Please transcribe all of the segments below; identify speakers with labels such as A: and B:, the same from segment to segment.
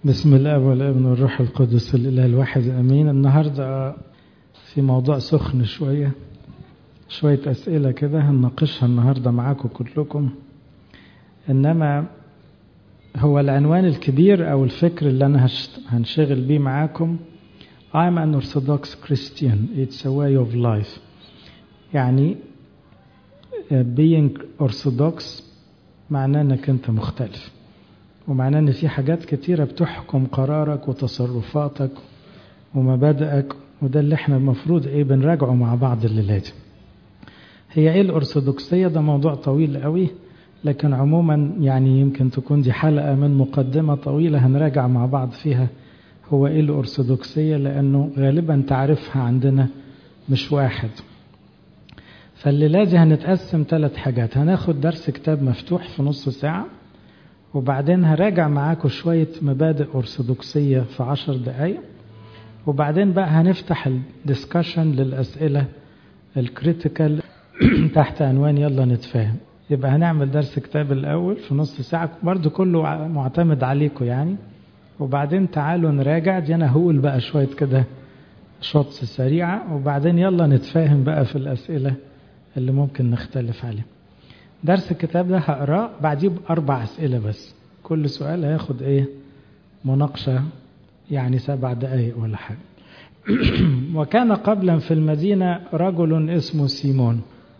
A: بسم الله والابن والروح القدس الاله الواحد امين النهارده في موضوع سخن شويه شويه اسئله كده هنناقشها النهارده معاكم كلكم انما هو العنوان الكبير او الفكر اللي انا هنشغل بيه معاكم I'm an Orthodox Christian it's a way of life يعني being Orthodox معناه انك انت مختلف ومعناه ان في حاجات كتيرة بتحكم قرارك وتصرفاتك ومبادئك وده اللي احنا المفروض ايه بنراجعه مع بعض الليلات هي ايه الارثوذكسية ده موضوع طويل قوي لكن عموما يعني يمكن تكون دي حلقة من مقدمة طويلة هنراجع مع بعض فيها هو ايه الارثوذكسية لانه غالبا تعرفها عندنا مش واحد فالليلة دي هنتقسم ثلاث حاجات هناخد درس كتاب مفتوح في نص ساعة وبعدين هراجع معاكم شوية مبادئ أرثوذكسية في عشر دقايق وبعدين بقى هنفتح الدسكشن للأسئلة الكريتيكال تحت عنوان يلا نتفاهم يبقى هنعمل درس كتاب الأول في نص ساعة برضو كله معتمد عليكم يعني وبعدين تعالوا نراجع دي أنا هقول بقى شوية كده شوتس سريعة وبعدين يلا نتفاهم بقى في الأسئلة اللي ممكن نختلف عليها درس الكتاب ده هقراه بعديه بأربع أسئلة بس كل سؤال هياخد إيه مناقشة يعني سبع دقايق ولا حاجة وكان قبلا في المدينة رجل اسمه سيمون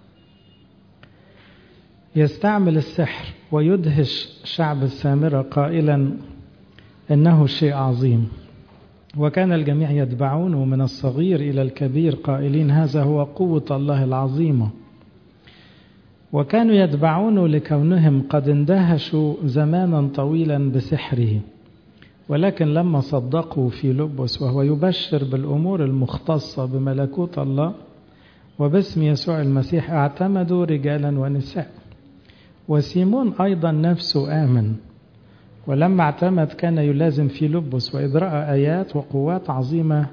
A: يستعمل السحر ويدهش شعب السامرة قائلا إنه شيء عظيم وكان الجميع يتبعونه من الصغير إلى الكبير قائلين هذا هو قوة الله العظيمة وكانوا يتبعونه لكونهم قد اندهشوا زمانا طويلا بسحره ولكن لما صدقوا في لبس وهو يبشر بالأمور المختصة بملكوت الله وباسم يسوع المسيح اعتمدوا رجالا ونساء وسيمون أيضا نفسه آمن ولما اعتمد كان يلازم في لبس وإذ رأى آيات وقوات عظيمة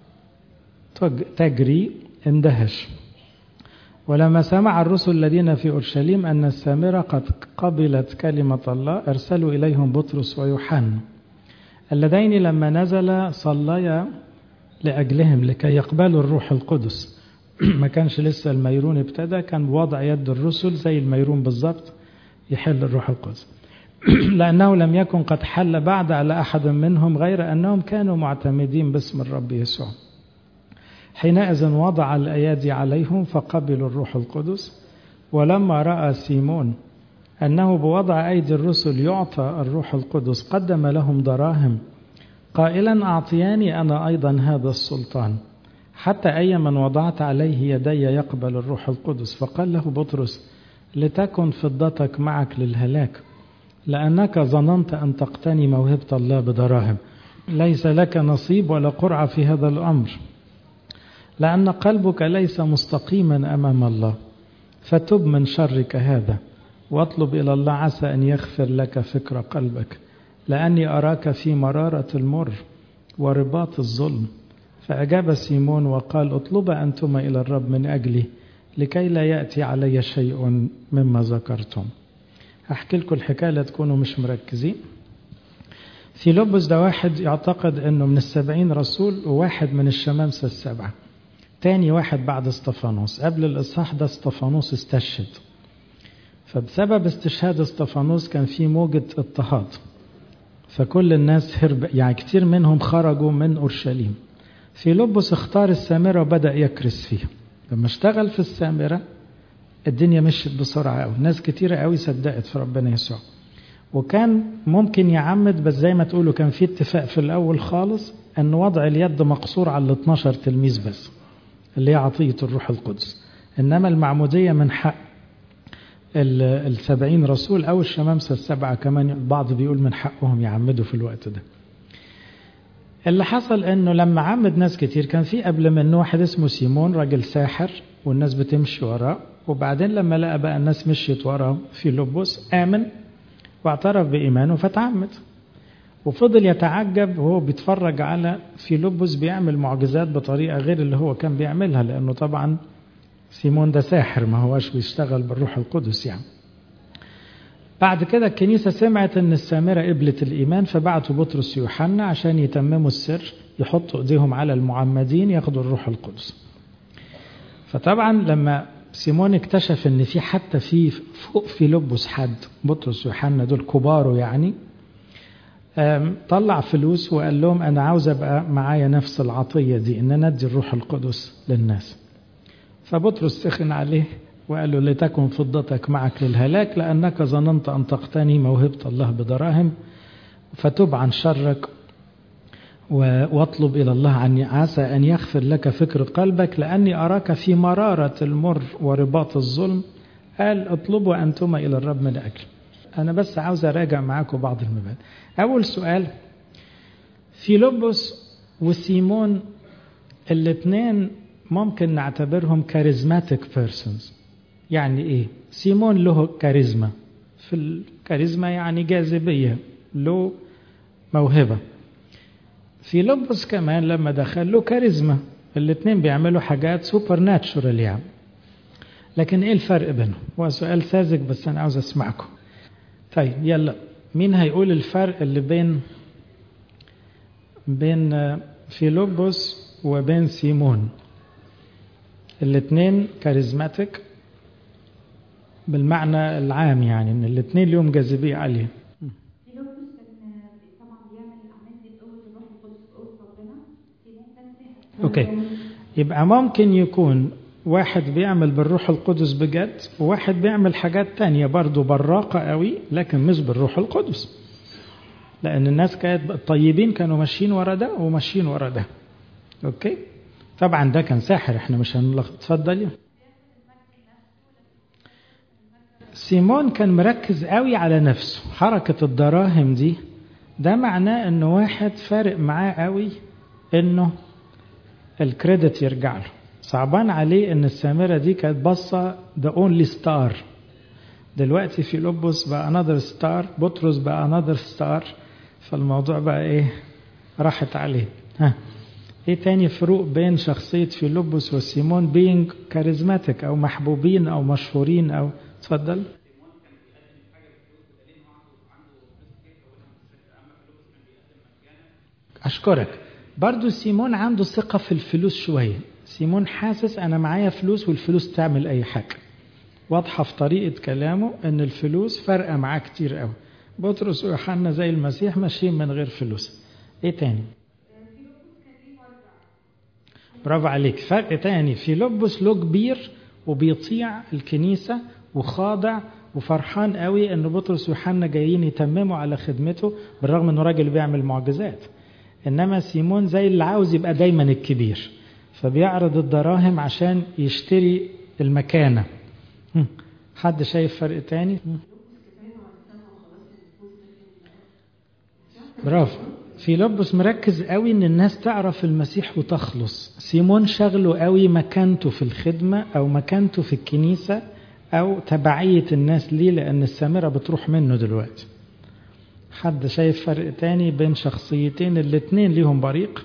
A: تجري اندهش ولما سمع الرسل الذين في أورشليم أن السامرة قد قبلت كلمة الله أرسلوا إليهم بطرس ويوحنا اللذين لما نزل صليا لأجلهم لكي يقبلوا الروح القدس ما كانش لسه الميرون ابتدى كان بوضع يد الرسل زي الميرون بالظبط يحل الروح القدس لأنه لم يكن قد حل بعد على أحد منهم غير أنهم كانوا معتمدين باسم الرب يسوع حينئذ وضع الأيادي عليهم فقبلوا الروح القدس ولما رأى سيمون أنه بوضع أيدي الرسل يعطى الروح القدس قدم لهم دراهم قائلا أعطياني أنا أيضا هذا السلطان حتى أي من وضعت عليه يدي يقبل الروح القدس فقال له بطرس لتكن فضتك معك للهلاك لأنك ظننت أن تقتني موهبة الله بدراهم ليس لك نصيب ولا قرعة في هذا الأمر لأن قلبك ليس مستقيما أمام الله فتب من شرك هذا واطلب إلى الله عسى أن يغفر لك فكر قلبك لأني أراك في مرارة المر ورباط الظلم فأجاب سيمون وقال اطلب أنتما إلى الرب من أجلي لكي لا يأتي علي شيء مما ذكرتم أحكي لكم الحكاية لا تكونوا مش مركزين في لبس ده واحد يعتقد أنه من السبعين رسول وواحد من الشمامسة السبعة تاني واحد بعد استفانوس قبل الإصحاح ده استفانوس استشهد فبسبب استشهاد استفانوس كان في موجة اضطهاد فكل الناس هرب يعني كتير منهم خرجوا من أورشليم في لبس اختار السامرة وبدأ يكرس فيها لما اشتغل في السامرة الدنيا مشيت بسرعة قوي ناس كتيرة قوي صدقت في ربنا يسوع وكان ممكن يعمد بس زي ما تقولوا كان في اتفاق في الأول خالص أن وضع اليد مقصور على ال 12 تلميذ بس اللي هي عطية الروح القدس إنما المعمودية من حق السبعين رسول أو الشمامسة السبعة كمان البعض بيقول من حقهم يعمدوا في الوقت ده اللي حصل انه لما عمد ناس كتير كان في قبل منه واحد اسمه سيمون راجل ساحر والناس بتمشي وراه وبعدين لما لقى بقى الناس مشيت وراه في لبس آمن واعترف بإيمانه فتعمد وفضل يتعجب وهو بيتفرج على في لبس بيعمل معجزات بطريقة غير اللي هو كان بيعملها لأنه طبعا سيمون ده ساحر ما هوش بيشتغل بالروح القدس يعني بعد كده الكنيسة سمعت ان السامرة قبلت الإيمان فبعتوا بطرس يوحنا عشان يتمموا السر يحطوا ايديهم على المعمدين ياخدوا الروح القدس فطبعا لما سيمون اكتشف ان في حتى في فوق في لبس حد بطرس ويوحنا دول كباره يعني طلع فلوس وقال لهم انا عاوز ابقى معايا نفس العطيه دي ان انا ادي الروح القدس للناس فبطرس سخن عليه وقال له لتكن فضتك معك للهلاك لانك ظننت ان تقتني موهبه الله بدراهم فتب عن شرك واطلب إلى الله أن عسى أن يغفر لك فكر قلبك لأني أراك في مرارة المر ورباط الظلم قال اطلبوا أنتما إلى الرب من أجل أنا بس عاوز أراجع معاكم بعض المبادئ أول سؤال في لبس وسيمون الاثنين ممكن نعتبرهم كاريزماتيك بيرسونز يعني إيه سيمون له كاريزما في الكاريزما يعني جاذبية له موهبة في لبس كمان لما دخل له كاريزما الاثنين بيعملوا حاجات سوبر ناتشورال يعني لكن ايه الفرق بينهم هو سؤال ساذج بس انا عاوز اسمعكم طيب يلا مين هيقول الفرق اللي بين بين فيلبس وبين سيمون الاثنين كاريزماتيك بالمعنى العام يعني ان الاثنين لهم جاذبيه عاليه اوكي يبقى ممكن يكون واحد بيعمل بالروح القدس بجد وواحد بيعمل حاجات تانية برضه براقة قوي لكن مش بالروح القدس لأن الناس كانت الطيبين كانوا ماشيين ورا ده وماشيين ورا ده أوكي طبعا ده كان ساحر احنا مش هنلخبط اتفضلي سيمون كان مركز قوي على نفسه حركة الدراهم دي ده معناه انه واحد فارق معاه قوي انه الكريدت يرجع له صعبان عليه ان السامره دي كانت باصه ذا اونلي ستار دلوقتي في لبس بقى انذر ستار بطرس بقى انذر ستار فالموضوع بقى ايه راحت عليه ها ايه تاني فروق بين شخصية فيلبس وسيمون بينج كاريزماتيك او محبوبين او مشهورين او اتفضل اشكرك برضو سيمون عنده ثقة في الفلوس شوية سيمون حاسس أنا معايا فلوس والفلوس تعمل أي حاجة واضحة في طريقة كلامه أن الفلوس فارقة معاه كتير قوي بطرس ويوحنا زي المسيح ماشيين من غير فلوس إيه تاني برافو عليك فرق تاني في لبس له كبير وبيطيع الكنيسة وخاضع وفرحان قوي ان بطرس ويوحنا جايين يتمموا على خدمته بالرغم انه راجل بيعمل معجزات انما سيمون زي اللي عاوز يبقى دايما الكبير فبيعرض الدراهم عشان يشتري المكانة حد شايف فرق تاني برافو في لبس مركز قوي ان الناس تعرف المسيح وتخلص سيمون شغله قوي مكانته في الخدمة او مكانته في الكنيسة او تبعية الناس ليه لان السامرة بتروح منه دلوقتي حد شايف فرق تاني بين شخصيتين الاتنين ليهم بريق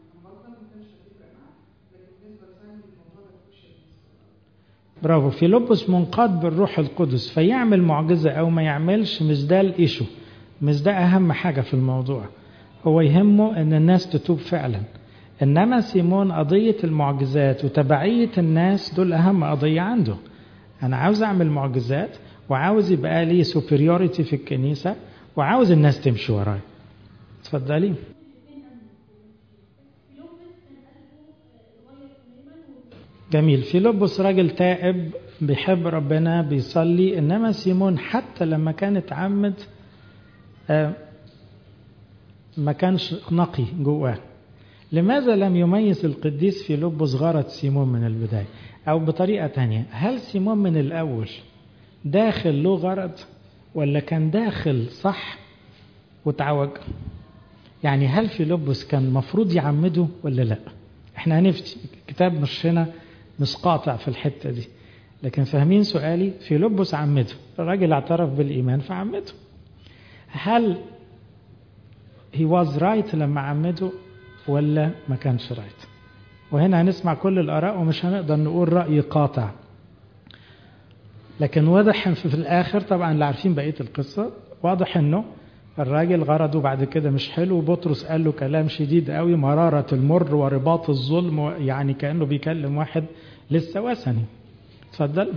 A: برافو في لبس منقاد بالروح القدس فيعمل معجزة أو ما يعملش مش ده الإيشو مش ده أهم حاجة في الموضوع هو يهمه أن الناس تتوب فعلا إنما سيمون قضية المعجزات وتبعية الناس دول أهم قضية عنده أنا عاوز أعمل معجزات وعاوز يبقى لي سوبريوريتي في الكنيسة وعاوز الناس تمشي وراي اتفضلي جميل في لبس راجل تائب بيحب ربنا بيصلي انما سيمون حتى لما كان اتعمد آه ما كانش نقي جواه لماذا لم يميز القديس في لبس غرض سيمون من البداية أو بطريقة تانية هل سيمون من الأول داخل له غرض ولا كان داخل صح وتعوج يعني هل في لبس كان مفروض يعمده ولا لا احنا هنفتي الكتاب مش هنا مش قاطع في الحتة دي لكن فاهمين سؤالي في لبس عمده الراجل اعترف بالإيمان فعمده هل he was right لما عمده ولا ما كانش right وهنا هنسمع كل الآراء ومش هنقدر نقول رأي قاطع لكن واضح في الآخر طبعا اللي عارفين بقية القصة واضح أنه الراجل غرضه بعد كده مش حلو بطرس قال له كلام شديد قوي مرارة المر ورباط الظلم يعني كأنه بيكلم واحد لسه وثني اتفضل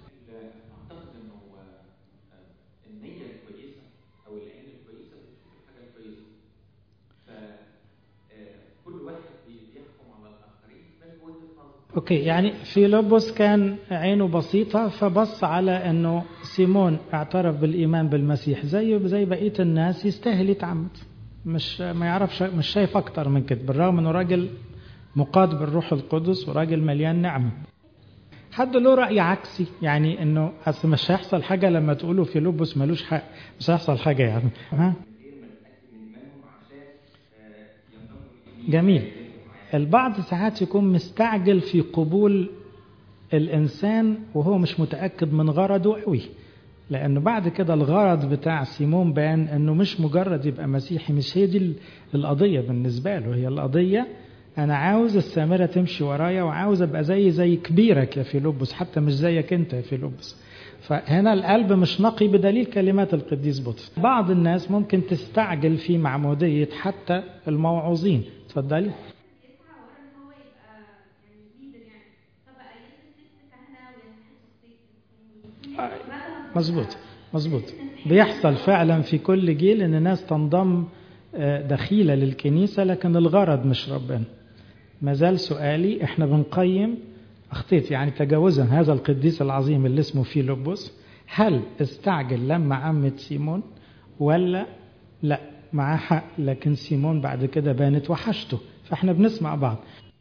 A: اوكي يعني فيلبس كان عينه بسيطة فبص على انه سيمون اعترف بالايمان بالمسيح زيه زي بقية الناس يستاهل يتعمد مش ما يعرفش مش شايف اكتر من كده بالرغم انه راجل مقاد بالروح القدس وراجل مليان نعمة حد له رأي عكسي يعني انه اصل مش هيحصل حاجة لما تقولوا فيلبس ملوش حق مش هيحصل حاجة يعني ها جميل البعض ساعات يكون مستعجل في قبول الإنسان وهو مش متأكد من غرضه قوي لأنه بعد كده الغرض بتاع سيمون بان أنه مش مجرد يبقى مسيحي مش هي دي القضية بالنسبة له هي القضية أنا عاوز السامرة تمشي ورايا وعاوز أبقى زي زي كبيرك يا فيلبس حتى مش زيك أنت يا فيلبس فهنا القلب مش نقي بدليل كلمات القديس بطرس بعض الناس ممكن تستعجل في معمودية حتى الموعوظين اتفضلي مظبوط مظبوط بيحصل فعلا في كل جيل ان ناس تنضم دخيلة للكنيسة لكن الغرض مش ربنا ما زال سؤالي احنا بنقيم اخطيت يعني تجاوزا هذا القديس العظيم اللي اسمه فيلبس هل استعجل لما عمت سيمون ولا لا معاه حق لكن سيمون بعد كده بانت وحشته فاحنا بنسمع بعض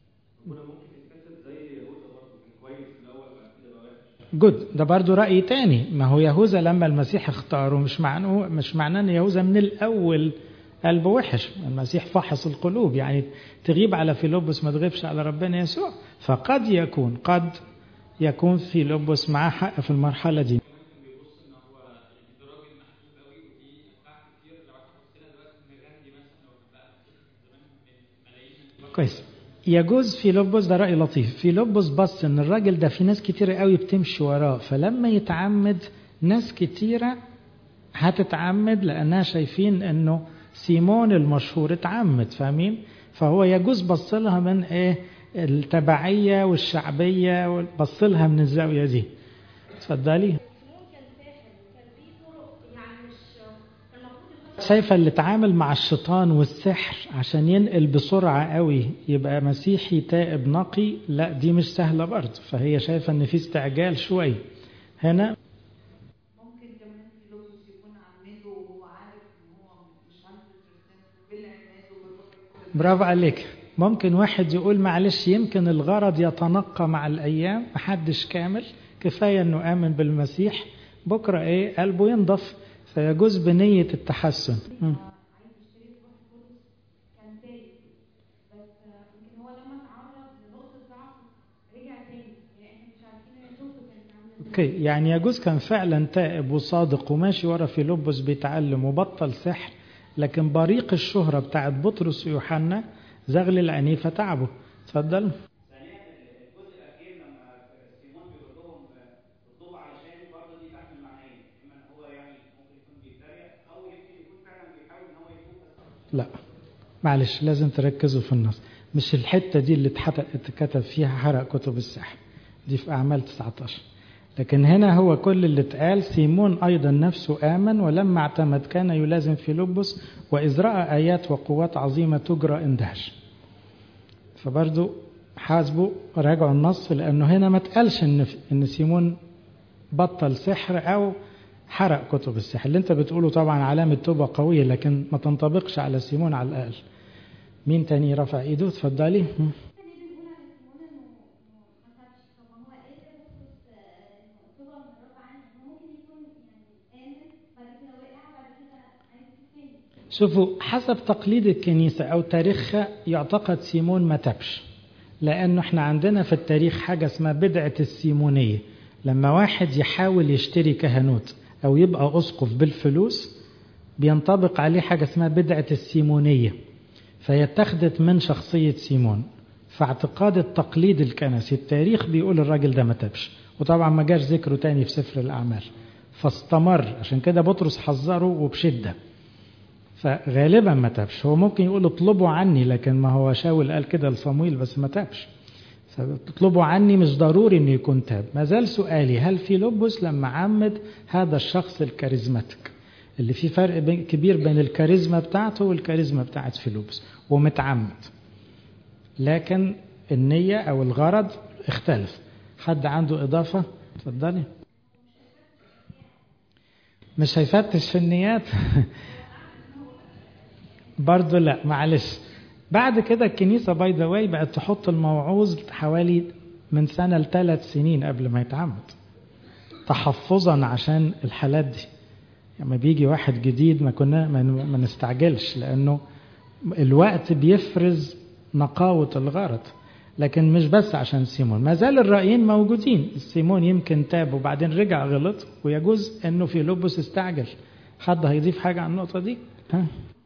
A: جود ده برضو رأي تاني ما هو يهوذا لما المسيح اختاره مش معناه مش معناه ان يهوذا من الأول قلبه وحش المسيح فحص القلوب يعني تغيب على فيلبس ما تغيبش على ربنا يسوع فقد يكون قد يكون فيلبس معاه حق في المرحلة دي كويس يجوز في لبس ده رأي لطيف في لبس بص ان الراجل ده في ناس كتيرة قوي بتمشي وراه فلما يتعمد ناس كتيرة هتتعمد لأنها شايفين انه سيمون المشهور اتعمد فاهمين فهو يجوز بص لها من ايه التبعية والشعبية بص لها من الزاوية دي اتفضلي شايفة اللي اتعامل مع الشيطان والسحر عشان ينقل بسرعة قوي يبقى مسيحي تائب نقي لا دي مش سهلة برضه فهي شايفة ان في استعجال شوية هنا
B: ممكن كمان في لوكس يكون عامله وهو عارف ان هو مش 100% بالعناد وبالروح
A: برافو عليك ممكن واحد يقول معلش يمكن الغرض يتنقى مع الأيام محدش كامل كفاية انه آمن بالمسيح بكرة ايه قلبه ينضف فيجوز بنية التحسن م.
B: عايز يشتري روح القدس كان تايه بس يمكن هو لما اتعرض لنقطة ضعف رجع تاني يعني احنا مش عارفين هي توبته كانت عاملة
A: اوكي يعني يجوز كان فعلا تائب وصادق وماشي ورا فيلبس بيتعلم وبطل سحر لكن بريق الشهرة بتاعت بطرس ويوحنا زغل العينيه فتعبه اتفضل
C: ثانيا الجزء الاخير لما سيمون بيقول لهم اطلبوا علشان برضه دي تحمل معنيين اما ان هو يعني ممكن يكون بيتريق او يمكن يكون فعلا بيحاول ان هو يتوب بس
A: لا معلش لازم تركزوا في النص مش الحتة دي اللي اتحت- اتكتب فيها حرق كتب السحر دي في أعمال 19 لكن هنا هو كل اللي اتقال سيمون أيضا نفسه آمن ولما اعتمد كان يلازم فيلبس وإذ رأى آيات وقوات عظيمة تجرى اندهش فبرضو حاسبوا راجعوا النص لأنه هنا ما اتقالش إن إن سيمون بطل سحر أو حرق كتب السحر اللي أنت بتقوله طبعا علامة توبة قوية لكن ما تنطبقش على سيمون على الأقل مين تاني رفع إيده اتفضلي هم.
D: ليه بنقول على سيمون انه انه ما تابش طب ما هو قال كده بس انه طبعا من الرب عنه انه ممكن يكون يعني امن بعد كده وقع بعد كده عايز يتوب تاني
A: شوفوا حسب تقليد الكنيسة أو تاريخها يعتقد سيمون ما تبش لأنه احنا عندنا في التاريخ حاجة اسمها بدعة السيمونية لما واحد يحاول يشتري كهنوت أو يبقى أسقف بالفلوس بينطبق عليه حاجة اسمها بدعة السيمونية فيتخذت من شخصية سيمون في اعتقاد التقليد الكنسي التاريخ بيقول الراجل ده ما تابش وطبعا ما جاش ذكره تاني في سفر الأعمال فاستمر عشان كده بطرس حذره وبشدة فغالبا ما تابش هو ممكن يقول اطلبوا عني لكن ما هو شاول قال كده لصمويل بس ما تابش فتطلبوا عني مش ضروري انه يكون تاب ما زال سؤالي هل في لبس لما عمد هذا الشخص الكاريزماتيك اللي في فرق بين كبير بين الكاريزما بتاعته والكاريزما بتاعت فيلبس ومتعمد لكن النية أو الغرض اختلف حد عنده إضافة اتفضلي مش هيفتش في النيات برضه لا معلش بعد كده الكنيسة باي ذا واي بقت تحط الموعوظ حوالي من سنة لثلاث سنين قبل ما يتعمد تحفظا عشان الحالات دي لما يعني بيجي واحد جديد ما كنا ما نستعجلش لأنه الوقت بيفرز نقاوة الغرض لكن مش بس عشان سيمون ما زال الرأيين موجودين سيمون يمكن تاب وبعدين رجع غلط ويجوز انه في لبس استعجل حد هيضيف حاجة عن النقطة دي ها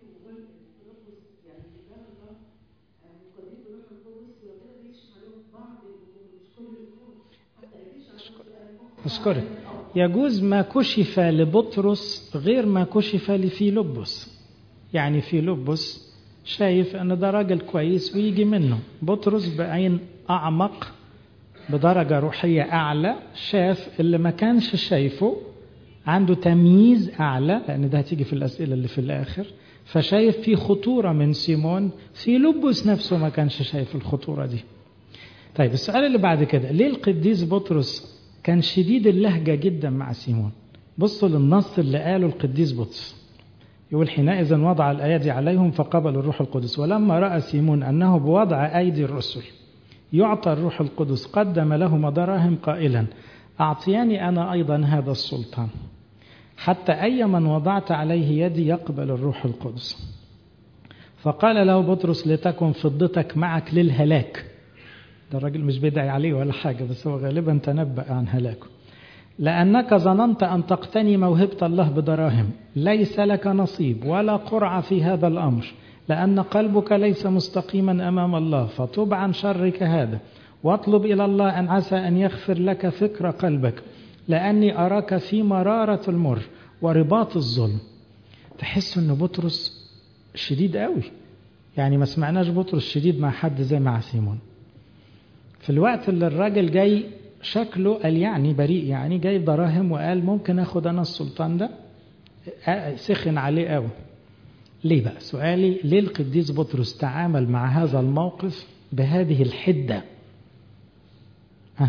A: أشكرك يجوز ما كشف لبطرس غير ما كشف لفيلبس يعني فيلبس شايف ان ده راجل كويس ويجي منه بطرس بعين اعمق بدرجة روحية اعلى شاف اللي ما كانش شايفه عنده تمييز اعلى لان ده هتيجي في الاسئلة اللي في الاخر فشايف في خطورة من سيمون في لبس نفسه ما كانش شايف الخطورة دي طيب السؤال اللي بعد كده ليه القديس بطرس كان شديد اللهجة جدا مع سيمون بصوا للنص اللي قاله القديس بطرس يقول حينئذ وضع الأيادي عليهم فقبلوا الروح القدس ولما رأى سيمون أنه بوضع أيدي الرسل يعطى الروح القدس قدم لهما دراهم قائلا أعطياني أنا أيضا هذا السلطان حتى أي من وضعت عليه يدي يقبل الروح القدس فقال له بطرس لتكن فضتك معك للهلاك ده الراجل مش بيدعي عليه ولا حاجة بس هو غالبا تنبأ عن هلاكه لأنك ظننت أن تقتني موهبة الله بدراهم ليس لك نصيب ولا قرعة في هذا الأمر لأن قلبك ليس مستقيما أمام الله فتب عن شرك هذا واطلب إلى الله أن عسى أن يغفر لك فكر قلبك لأني أراك في مرارة المر ورباط الظلم تحس أن بطرس شديد قوي يعني ما سمعناش بطرس شديد مع حد زي مع سيمون في الوقت اللي الراجل جاي شكله قال يعني بريء يعني جايب دراهم وقال ممكن اخد انا السلطان ده سخن عليه قوي ليه بقى سؤالي ليه القديس بطرس تعامل مع هذا الموقف بهذه الحدة ها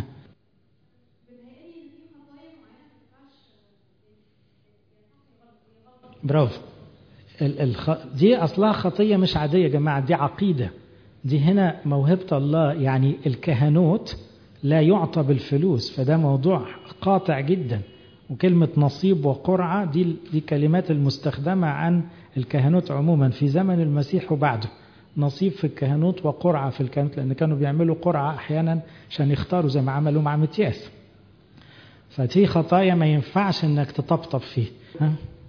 A: برافو الخ... دي أصلها خطية مش عادية يا جماعة دي عقيدة دي هنا موهبة الله يعني الكهنوت لا يعطى بالفلوس فده موضوع قاطع جدا وكلمة نصيب وقرعة دي دي كلمات المستخدمة عن الكهنوت عموما في زمن المسيح وبعده نصيب في الكهنوت وقرعة في الكهنوت لأن كانوا بيعملوا قرعة أحيانا عشان يختاروا زي ما عملوا مع متياس فدي خطايا ما ينفعش انك تطبطب فيه ها؟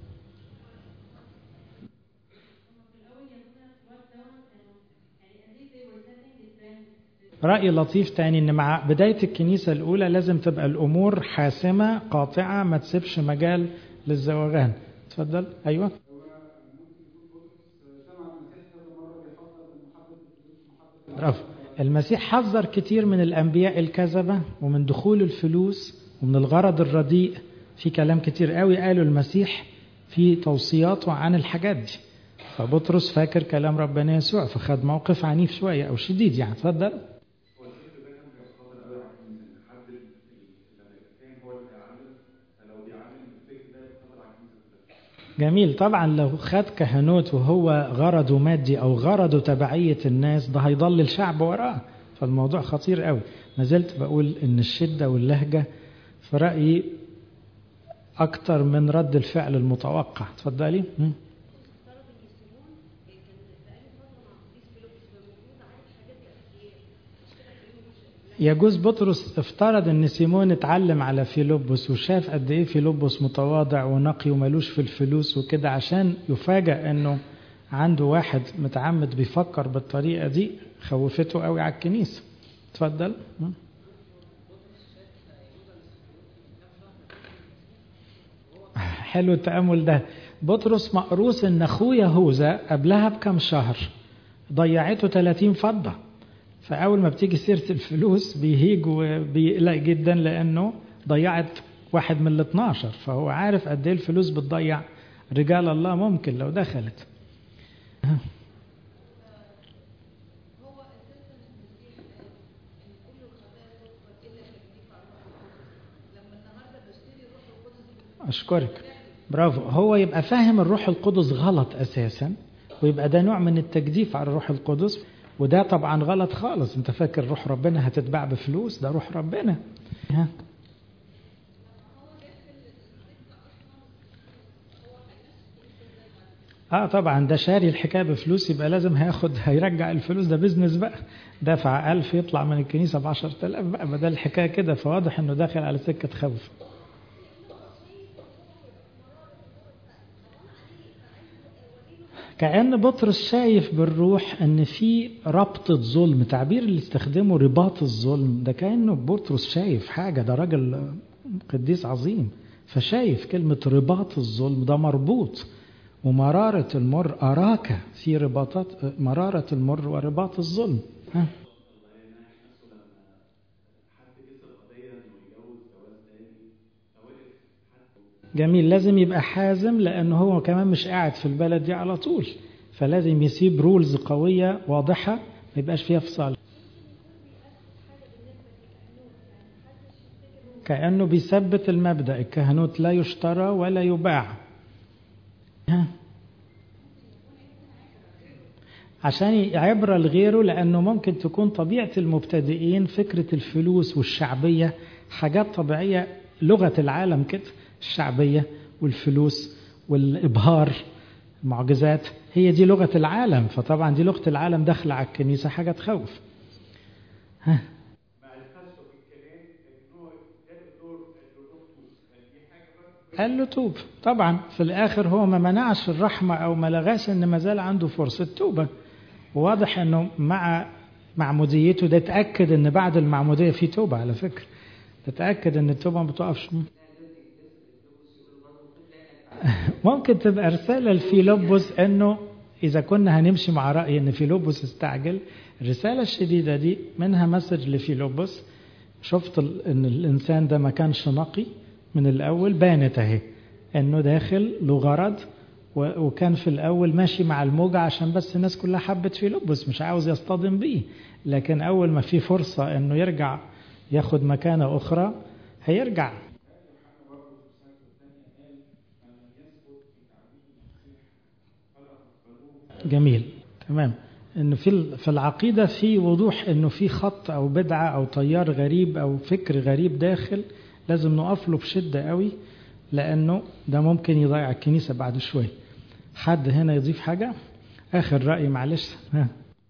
A: رأي لطيف تاني ان مع بداية الكنيسة الأولى لازم تبقى الأمور حاسمة قاطعة ما تسيبش مجال للزواغان اتفضل أيوة برافو المسيح حذر كتير من الأنبياء الكذبة ومن دخول الفلوس ومن الغرض الرديء في كلام كتير قوي قاله المسيح في توصياته عن الحاجات دي فبطرس فاكر كلام ربنا يسوع فخد موقف عنيف شوية أو شديد يعني اتفضل جميل طبعا لو خد كهنوت وهو غرضه مادي او غرضه تبعية الناس ده هيضل الشعب وراه فالموضوع خطير قوي ما زلت بقول ان الشدة واللهجة في رأيي اكتر من رد الفعل المتوقع اتفضلي يجوز بطرس افترض ان سيمون اتعلم على فيلبس وشاف قد ايه فيلبس متواضع ونقي وملوش في الفلوس وكده عشان يفاجأ انه عنده واحد متعمد بيفكر بالطريقة دي خوفته قوي على الكنيسة اتفضل حلو التأمل ده بطرس مقروس ان اخوه يهوذا قبلها بكم شهر ضيعته 30 فضة فأول ما بتيجي سيرة الفلوس بيهيج وبيقلق جدا لأنه ضيعت واحد من ال 12 فهو عارف قد ايه الفلوس بتضيع رجال الله ممكن لو دخلت أشكرك برافو هو يبقى فاهم الروح القدس غلط أساسا ويبقى ده نوع من التجديف على الروح القدس وده طبعا غلط خالص انت فاكر روح ربنا هتتباع بفلوس ده روح ربنا ها اه طبعا ده شاري الحكايه بفلوس يبقى لازم هياخد هيرجع الفلوس ده بيزنس بقى دافع ألف يطلع من الكنيسة ب 10000 بقى بدل الحكايه كده فواضح انه داخل على سكة خوف كأن بطرس شايف بالروح ان في ربطة ظلم تعبير اللي استخدمه رباط الظلم ده كأنه بطرس شايف حاجة ده راجل قديس عظيم فشايف كلمة رباط الظلم ده مربوط ومرارة المر أراك في رباطات مرارة المر ورباط الظلم ها جميل لازم يبقى حازم لأنه هو كمان مش قاعد في البلد دي على طول فلازم يسيب رولز قوية واضحة ما يبقاش فيها فصال كأنه بيثبت المبدأ الكهنوت لا يشترى ولا يباع ها عشان عبرة لغيره لأنه ممكن تكون طبيعة المبتدئين فكرة الفلوس والشعبية حاجات طبيعية لغة العالم كده الشعبية والفلوس والإبهار المعجزات هي دي لغة العالم فطبعا دي لغة العالم داخلة على الكنيسة حاجة تخوف ها قال له توب طبعا في الآخر هو ما منعش الرحمة أو ما لغاش إن ما زال عنده فرصة توبة وواضح إنه مع معموديته ده اتأكد إن بعد المعمودية في توبة على فكرة تتأكد إن التوبة ما بتقفش ممكن تبقى رسالة لفيلبس انه اذا كنا هنمشي مع رأي ان فيلبس استعجل الرسالة الشديدة دي منها مسج لفيلبس شفت ان الانسان ده ما كانش نقي من الاول بانت اهي انه داخل له غرض وكان في الاول ماشي مع الموجة عشان بس الناس كلها حبت فيلبس مش عاوز يصطدم بيه لكن اول ما في فرصة انه يرجع ياخد مكانة اخرى هيرجع جميل تمام ان في في العقيده في وضوح انه في خط او بدعه او تيار غريب او فكر غريب داخل لازم نقف له بشده قوي لانه ده ممكن يضيع الكنيسه بعد شويه حد هنا يضيف حاجه اخر راي معلش ها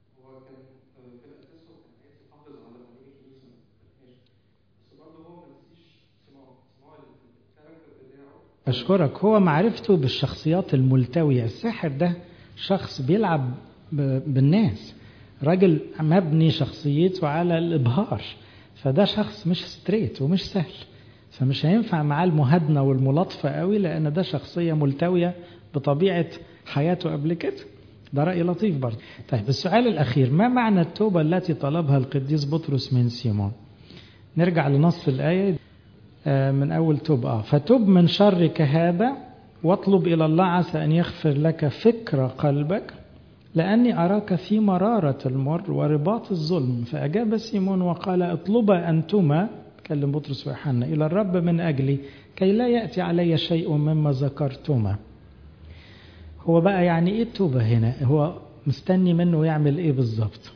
A: أشكرك هو معرفته بالشخصيات الملتوية الساحر ده شخص بيلعب بالناس راجل مبني شخصيته على الإبهار فده شخص مش ستريت ومش سهل فمش هينفع معاه المهادنة والملاطفة قوي لأن ده شخصية ملتوية بطبيعة حياته قبل كده ده رأي لطيف برضه طيب السؤال الأخير ما معنى التوبة التي طلبها القديس بطرس من سيمون نرجع لنص الآية من أول توب آه فتب من شرك هذا واطلب إلى الله عسى أن يغفر لك فكر قلبك لأني أراك في مرارة المر ورباط الظلم فأجاب سيمون وقال اطلبا أنتما كلم بطرس ويوحنا إلى الرب من أجلي كي لا يأتي علي شيء مما ذكرتما هو بقى يعني إيه التوبة هنا هو مستني منه يعمل إيه بالظبط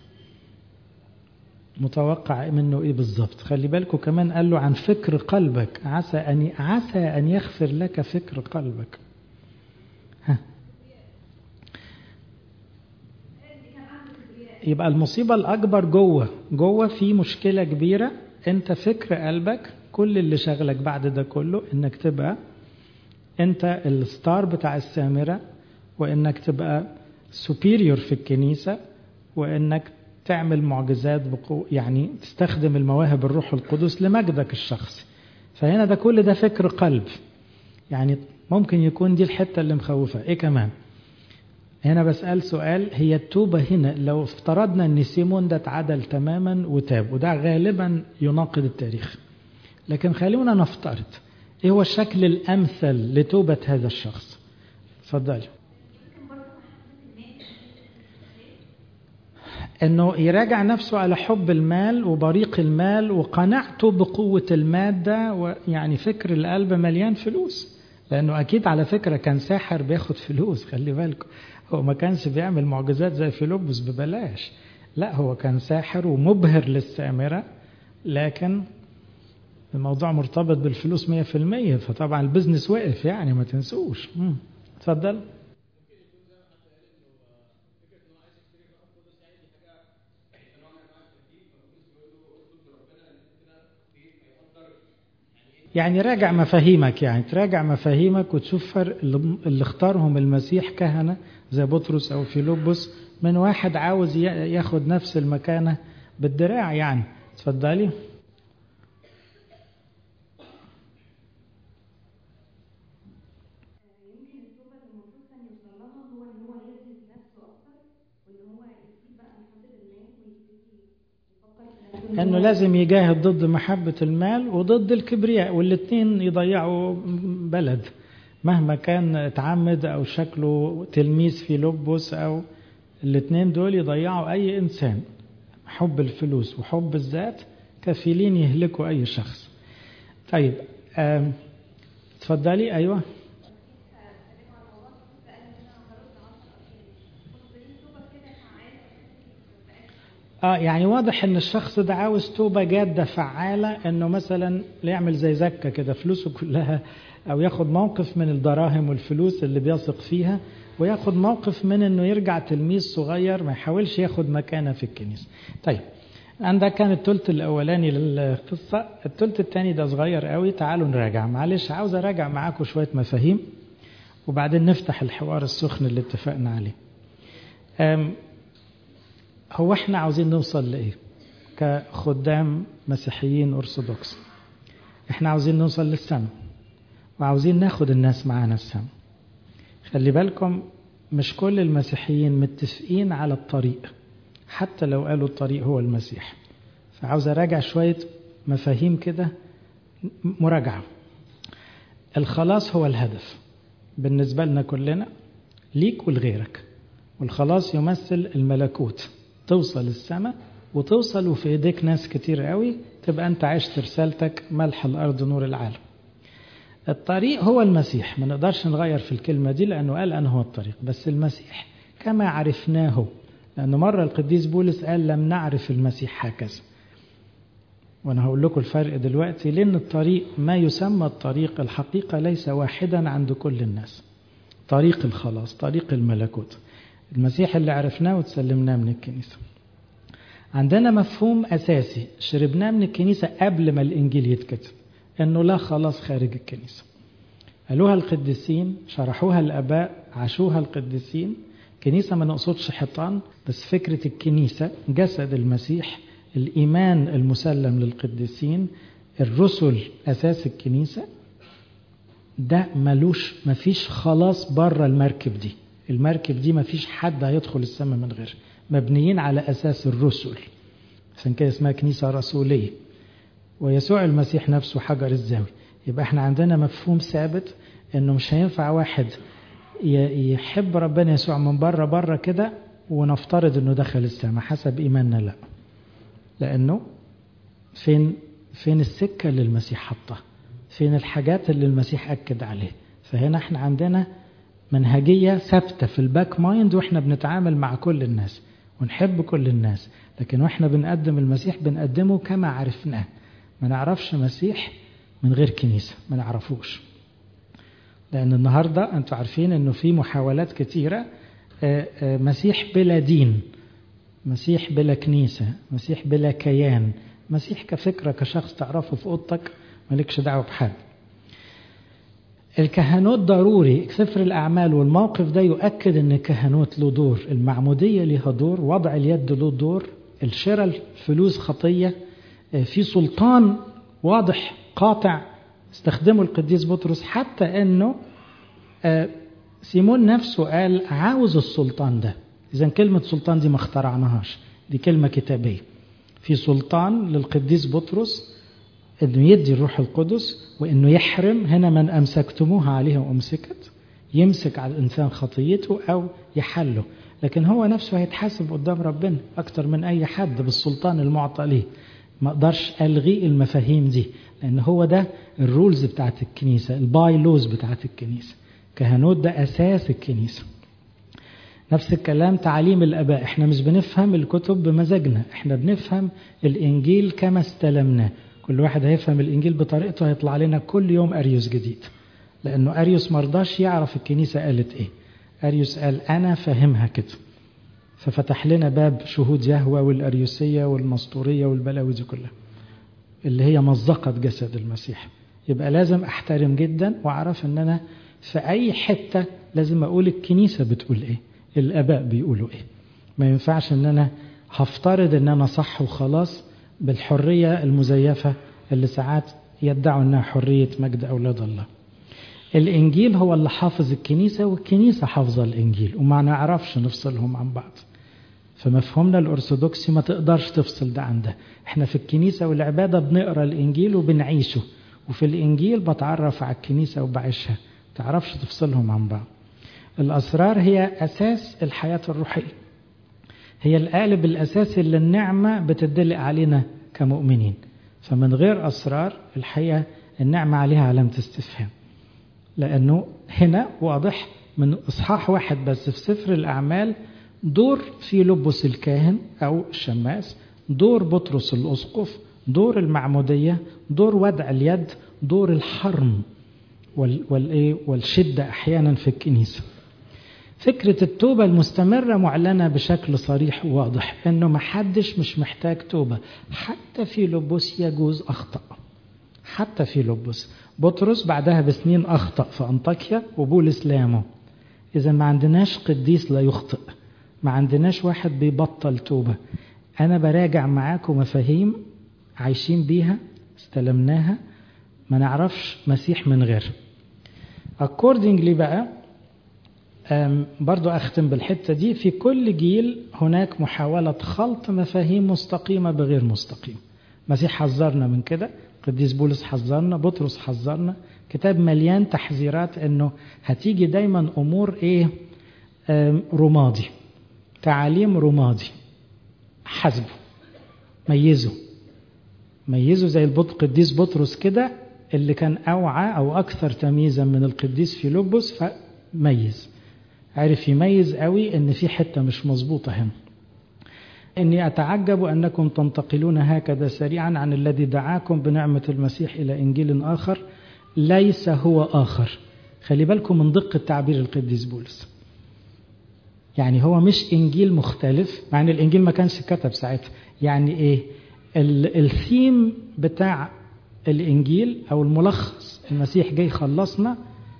A: متوقع منه ايه بالظبط خلي بالكم كمان قال له عن فكر قلبك عسى ان عسى ان يغفر لك فكر قلبك ها. يبقى المصيبة الأكبر جوه جوه في مشكلة كبيرة أنت فكر قلبك كل اللي شغلك بعد ده كله إنك تبقى أنت الستار بتاع السامرة وإنك تبقى سوبيريور في الكنيسة وانك تعمل معجزات بقوة يعني تستخدم المواهب الروح القدس لمجدك الشخصي فهنا ده كل ده فكر قلب يعني ممكن يكون دي الحتة اللي مخوفة ايه كمان هنا بسأل سؤال هي التوبة هنا لو افترضنا ان سيمون ده اتعدل تماما وتاب وده غالبا يناقض التاريخ لكن خلونا نفترض ايه هو الشكل الامثل لتوبة هذا الشخص اتفضلي انه يراجع نفسه على حب المال وبريق المال وقناعته بقوة المادة ويعني فكر القلب مليان فلوس لانه اكيد على فكرة كان ساحر بياخد فلوس خلي بالكم هو ما كانش بيعمل معجزات زي فيلبس ببلاش لا هو كان ساحر ومبهر للسامرة لكن الموضوع مرتبط بالفلوس 100% فطبعا البزنس وقف يعني ما تنسوش مم. اتفضل يعني راجع مفاهيمك يعني تراجع مفاهيمك وتشوف فرق اللي اختارهم المسيح كهنة زي بطرس أو فيلبس من واحد عاوز ياخد نفس المكانة بالدراع يعني اتفضلي
B: يمكن التوبة اللي المفروض كان يوصل لها هو ان هو يثبت نفسه اكتر وان هو يسيب بقى محبة المال ويبتدي يفكر في نفسه
A: انه لازم يجاهد ضد محبة المال وضد الكبرياء والاثنين يضيعوا بلد مهما كان اتعمد او شكله تلميذ في لبس او الاثنين دول يضيعوا اي انسان حب الفلوس وحب الذات كفيلين يهلكوا اي شخص طيب آم، اتفضلي ايوه اه يعني واضح ان الشخص ده عاوز توبة جادة فعالة انه مثلا يعمل زي زكة كده فلوسه كلها او ياخد موقف من الدراهم والفلوس اللي بيثق فيها وياخد موقف من انه يرجع تلميذ صغير ما يحاولش ياخد مكانة في الكنيسة طيب عندك كان التلت الاولاني للقصة التلت الثاني ده صغير قوي تعالوا نراجع معلش عاوز اراجع معاكم شوية مفاهيم وبعدين نفتح الحوار السخن اللي اتفقنا عليه أم هو احنا عاوزين نوصل لايه كخدام مسيحيين ارثوذكس احنا عاوزين نوصل للسماء وعاوزين ناخد الناس معانا السماء خلي بالكم مش كل المسيحيين متفقين على الطريق حتى لو قالوا الطريق هو المسيح فعاوز اراجع شوية مفاهيم كده مراجعة الخلاص هو الهدف بالنسبة لنا كلنا ليك ولغيرك والخلاص يمثل الملكوت توصل السماء وتوصل وفي ايديك ناس كتير قوي تبقى انت عشت رسالتك ملح الارض نور العالم الطريق هو المسيح ما نقدرش نغير في الكلمة دي لأنه قال أنا هو الطريق بس المسيح كما عرفناه لأنه مرة القديس بولس قال لم نعرف المسيح هكذا وأنا هقول لكم الفرق دلوقتي لأن الطريق ما يسمى الطريق الحقيقة ليس واحدا عند كل الناس طريق الخلاص طريق الملكوت المسيح اللي عرفناه وتسلمناه من الكنيسة عندنا مفهوم أساسي شربناه من الكنيسة قبل ما الإنجيل يتكتب أنه لا خلاص خارج الكنيسة قالوها القديسين شرحوها الآباء عاشوها القديسين كنيسة ما نقصدش حيطان بس فكرة الكنيسة جسد المسيح الإيمان المسلم للقديسين الرسل أساس الكنيسة ده ملوش مفيش خلاص بره المركب دي المركب دي مفيش حد هيدخل السماء من غير مبنيين على أساس الرسل عشان كده اسمها كنيسة رسولية ويسوع المسيح نفسه حجر الزاوية يبقى احنا عندنا مفهوم ثابت انه مش هينفع واحد يحب ربنا يسوع من بره بره كده ونفترض انه دخل السماء حسب ايماننا لا لانه فين فين السكه اللي المسيح حطها فين الحاجات اللي المسيح اكد عليها فهنا احنا عندنا منهجيه ثابته في الباك مايند واحنا بنتعامل مع كل الناس ونحب كل الناس لكن واحنا بنقدم المسيح بنقدمه كما عرفناه ما نعرفش مسيح من غير كنيسه ما نعرفوش لأن النهاردة أنتم عارفين أنه في محاولات كثيرة مسيح بلا دين مسيح بلا كنيسة مسيح بلا كيان مسيح كفكرة كشخص تعرفه في أوضتك مالكش دعوة بحد الكهنوت ضروري سفر الأعمال والموقف ده يؤكد أن الكهنوت له دور المعمودية لها دور وضع اليد له دور الشراء الفلوس خطية في سلطان واضح قاطع استخدمه القديس بطرس حتى أنه سيمون نفسه قال عاوز السلطان ده إذا كلمة سلطان دي ما اخترعناهاش دي كلمة كتابية في سلطان للقديس بطرس انه يدي الروح القدس وانه يحرم هنا من امسكتموها عليها وامسكت يمسك على الانسان خطيته او يحله لكن هو نفسه هيتحاسب قدام ربنا اكتر من اي حد بالسلطان المعطى ليه ما اقدرش الغي المفاهيم دي لان هو ده الرولز بتاعت الكنيسه الباي لوز بتاعت الكنيسه كهنوت ده اساس الكنيسه نفس الكلام تعاليم الاباء احنا مش بنفهم الكتب بمزاجنا احنا بنفهم الانجيل كما استلمناه كل واحد هيفهم الانجيل بطريقته هيطلع لنا كل يوم اريوس جديد لانه اريوس مرضاش يعرف الكنيسه قالت ايه اريوس قال انا فاهمها كده ففتح لنا باب شهود يهوى والاريوسيه والمسطوريه والبلاوي دي كلها اللي هي مزقه جسد المسيح يبقى لازم احترم جدا واعرف ان انا في اي حته لازم اقول الكنيسه بتقول ايه الاباء بيقولوا ايه ما ينفعش ان انا هفترض ان انا صح وخلاص بالحرية المزيفة اللي ساعات يدعوا انها حرية مجد اولاد الله الانجيل هو اللي حافظ الكنيسة والكنيسة حافظة الانجيل وما نعرفش نفصلهم عن بعض فمفهومنا الارثوذكسي ما تقدرش تفصل ده عن ده احنا في الكنيسة والعبادة بنقرا الانجيل وبنعيشه وفي الانجيل بتعرف على الكنيسة وبعيشها تعرفش تفصلهم عن بعض الاسرار هي اساس الحياة الروحية هي القالب الأساسي اللي النعمة بتدلق علينا كمؤمنين فمن غير أسرار الحقيقة النعمة عليها علامة استفهام لأنه هنا واضح من إصحاح واحد بس في سفر الأعمال دور في لبس الكاهن أو الشماس دور بطرس الأسقف دور المعمودية دور وضع اليد دور الحرم والشدة أحيانا في الكنيسة فكرة التوبة المستمرة معلنة بشكل صريح وواضح انه ما حدش مش محتاج توبة حتى في لبس يجوز اخطأ حتى في لبس بطرس بعدها بسنين اخطأ في انطاكيا وبولس لامه اذا ما عندناش قديس لا يخطئ ما عندناش واحد بيبطل توبة انا براجع معاكم مفاهيم عايشين بيها استلمناها ما نعرفش مسيح من غير accordingly بقى برضو أختم بالحتة دي في كل جيل هناك محاولة خلط مفاهيم مستقيمة بغير مستقيم مسيح حذرنا من كده قديس بولس حذرنا بطرس حذرنا كتاب مليان تحذيرات انه هتيجي دايما امور ايه رمادي تعاليم رمادي حسبه ميزه ميزه زي القديس بطرس كده اللي كان اوعى او اكثر تمييزا من القديس فيلبس فميز عرف يميز قوي ان في حته مش مظبوطه هنا اني اتعجب انكم تنتقلون هكذا سريعا عن الذي دعاكم بنعمه المسيح الى انجيل اخر ليس هو اخر خلي بالكم من دقه تعبير القديس بولس يعني هو مش انجيل مختلف مع ان الانجيل ما كانش كتب ساعتها يعني ايه الثيم بتاع الانجيل او الملخص المسيح جاي خلصنا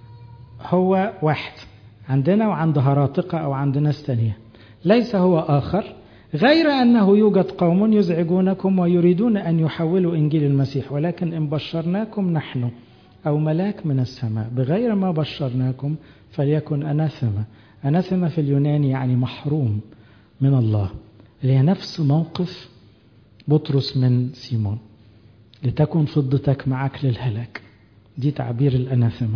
A: هو واحد عندنا وعند هراطقة أو عند ناس تانية ليس هو آخر غير أنه يوجد قوم يزعجونكم ويريدون أن يحولوا إنجيل المسيح ولكن إن بشرناكم نحن أو ملاك من السماء بغير ما بشرناكم فليكن أناثما أناثما في اليوناني يعني محروم من الله اللي هي نفس موقف بطرس من سيمون لتكن فضتك معك للهلاك دي تعبير الأناثما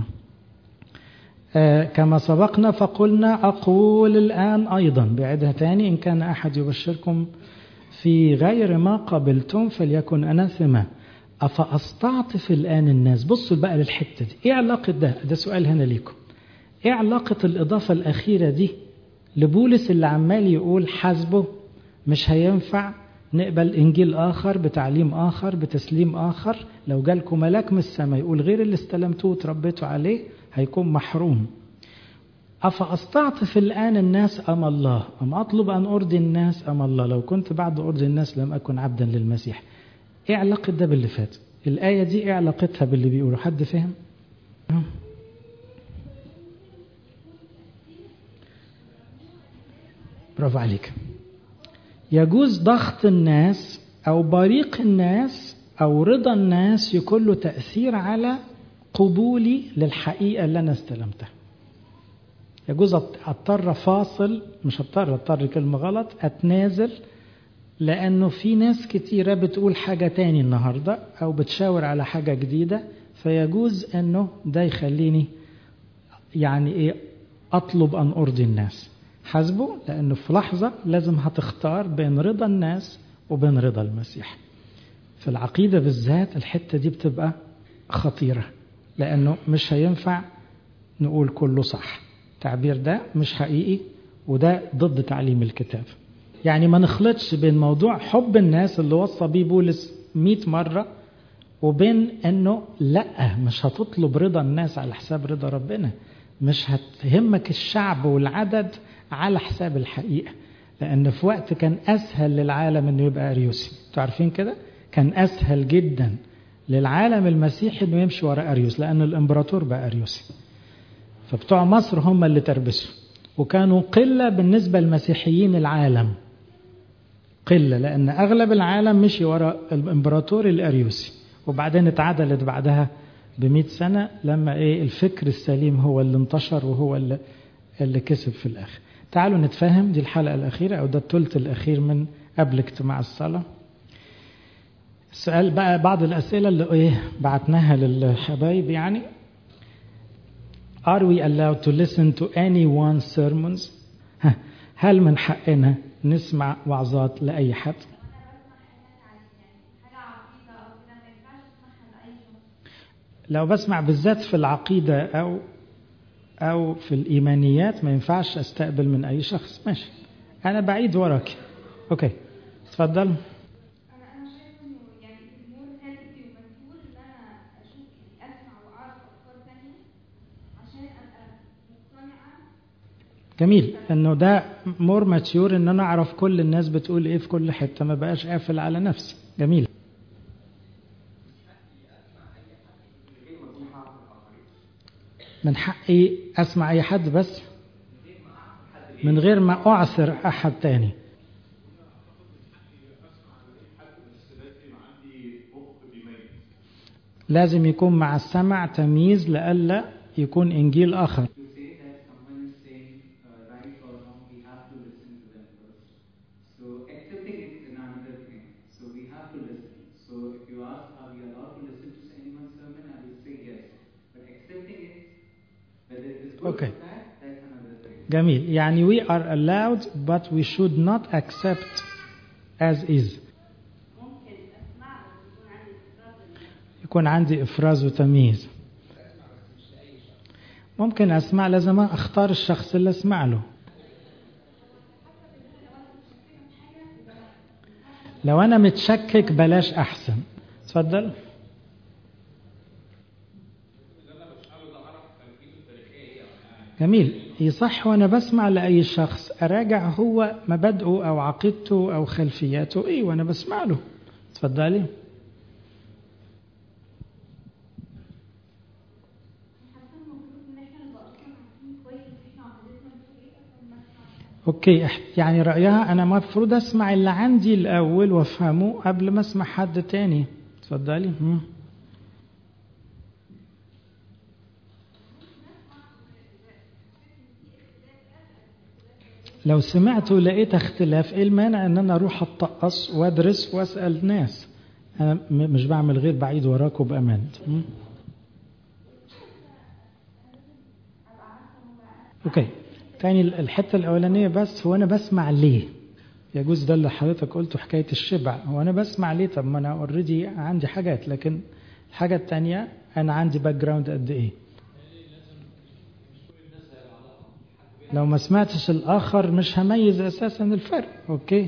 A: آه كما سبقنا فقلنا أقول الآن أيضا بعدها تاني إن كان أحد يبشركم في غير ما قبلتم فليكن أناثما أفأستعطف الآن الناس بصوا بقى للحتة دي إيه علاقة ده ده سؤال هنا ليكم إيه علاقة الإضافة الأخيرة دي لبولس اللي عمال يقول حسبه مش هينفع نقبل إنجيل آخر بتعليم آخر بتسليم آخر لو جالكم ملاك من السماء يقول غير اللي استلمتوه وتربيتوا عليه هيكون محروم أفأستعطف الآن الناس أم الله أم أطلب أن أرضي الناس أم الله لو كنت بعد أرضي الناس لم أكن عبدا للمسيح إيه علاقة ده باللي فات الآية دي إيه علاقتها باللي بيقولوا حد فهم برافو عليك يجوز ضغط الناس أو بريق الناس أو رضا الناس يكون له تأثير على قبولي للحقيقة اللي أنا استلمتها يجوز أضطر فاصل مش أضطر أضطر كلمة غلط أتنازل لأنه في ناس كتيرة بتقول حاجة تاني النهاردة أو بتشاور على حاجة جديدة فيجوز أنه ده يخليني يعني إيه أطلب أن أرضي الناس حاسبه لأنه في لحظة لازم هتختار بين رضا الناس وبين رضا المسيح في العقيدة بالذات الحتة دي بتبقى خطيرة لأنه مش هينفع نقول كله صح التعبير ده مش حقيقي وده ضد تعليم الكتاب يعني ما نخلطش بين موضوع حب الناس اللي وصى بيه بولس 100 مرة وبين انه لا مش هتطلب رضا الناس على حساب رضا ربنا مش هتهمك الشعب والعدد على حساب الحقيقة لأن في وقت كان أسهل للعالم أنه يبقى أريوسي انتوا عارفين كده كان أسهل جدا للعالم المسيحي أنه يمشي وراء أريوس لأن الإمبراطور بقى أريوسي فبتوع مصر هم اللي تربسوا وكانوا قلة بالنسبة لمسيحيين العالم قلة لأن أغلب العالم مشي وراء الإمبراطور الأريوسي وبعدين اتعدلت بعدها بمئة سنة لما إيه الفكر السليم هو اللي انتشر وهو اللي, اللي كسب في الآخر تعالوا نتفهم دي الحلقة الأخيرة أو ده الثلث الأخير من قبل اجتماع الصلاة السؤال بقى بعض الأسئلة اللي إيه بعتناها للحبايب يعني Are we allowed to listen to anyone's sermons? هل من حقنا نسمع وعظات لأي حد؟ لو بسمع بالذات في العقيدة أو أو في الإيمانيات ما ينفعش أستقبل من أي شخص ماشي أنا بعيد وراك أوكي اتفضل
B: انا انا شايفه انه يعني الامور هادئه ومسؤول ان انا اشوف اسمع واعرف افكار ثانيه عشان ابقى مقتنعه
A: جميل انه ده مور ماتيور ان انا اعرف كل الناس بتقول ايه في كل حته ما بقاش قافل على نفسي جميل من حقي اسمع اي حد بس من غير ما اعثر احد تاني لازم يكون مع السمع تمييز لئلا يكون انجيل اخر
E: You say that someone is saying uh, right or wrong, we have to listen to them first. So accepting it is another thing. So we have to listen. So if you ask, are we allowed to listen to anyone's sermon, I will say yes. But accepting it, whether it is good
A: Okay.
E: or bad, that's another thing.
A: جميل يعني we are allowed but we should not accept as is يكون عندي افراز وتمييز ممكن اسمع لازم اختار الشخص اللي اسمع له لو انا متشكك بلاش احسن اتفضل جميل يصح وانا بسمع لاي شخص اراجع هو مبادئه او عقيدته او خلفياته ايه وانا بسمع له اتفضلي
B: حاسه المفروض ان احنا نبقى اصلا عارفين كويس احنا عقيدتنا بتقول ايه قبل ما نسمع
A: اوكي إح- يعني رايها انا المفروض اسمع اللي عندي الاول وافهمه قبل ما اسمع حد تاني اتفضلي مم. لو سمعت ولقيت اختلاف ايه المانع ان انا اروح اتقص وادرس واسال ناس انا م- مش بعمل غير بعيد وراكم بامان مم. اوكي تاني الحته الاولانيه بس هو انا بسمع ليه يجوز ده اللي حضرتك قلته حكايه الشبع هو انا بسمع ليه طب ما انا اوريدي عندي حاجات لكن الحاجه التانيه انا عندي باك جراوند قد ايه لو ما سمعتش الاخر مش هميز اساسا الفرق اوكي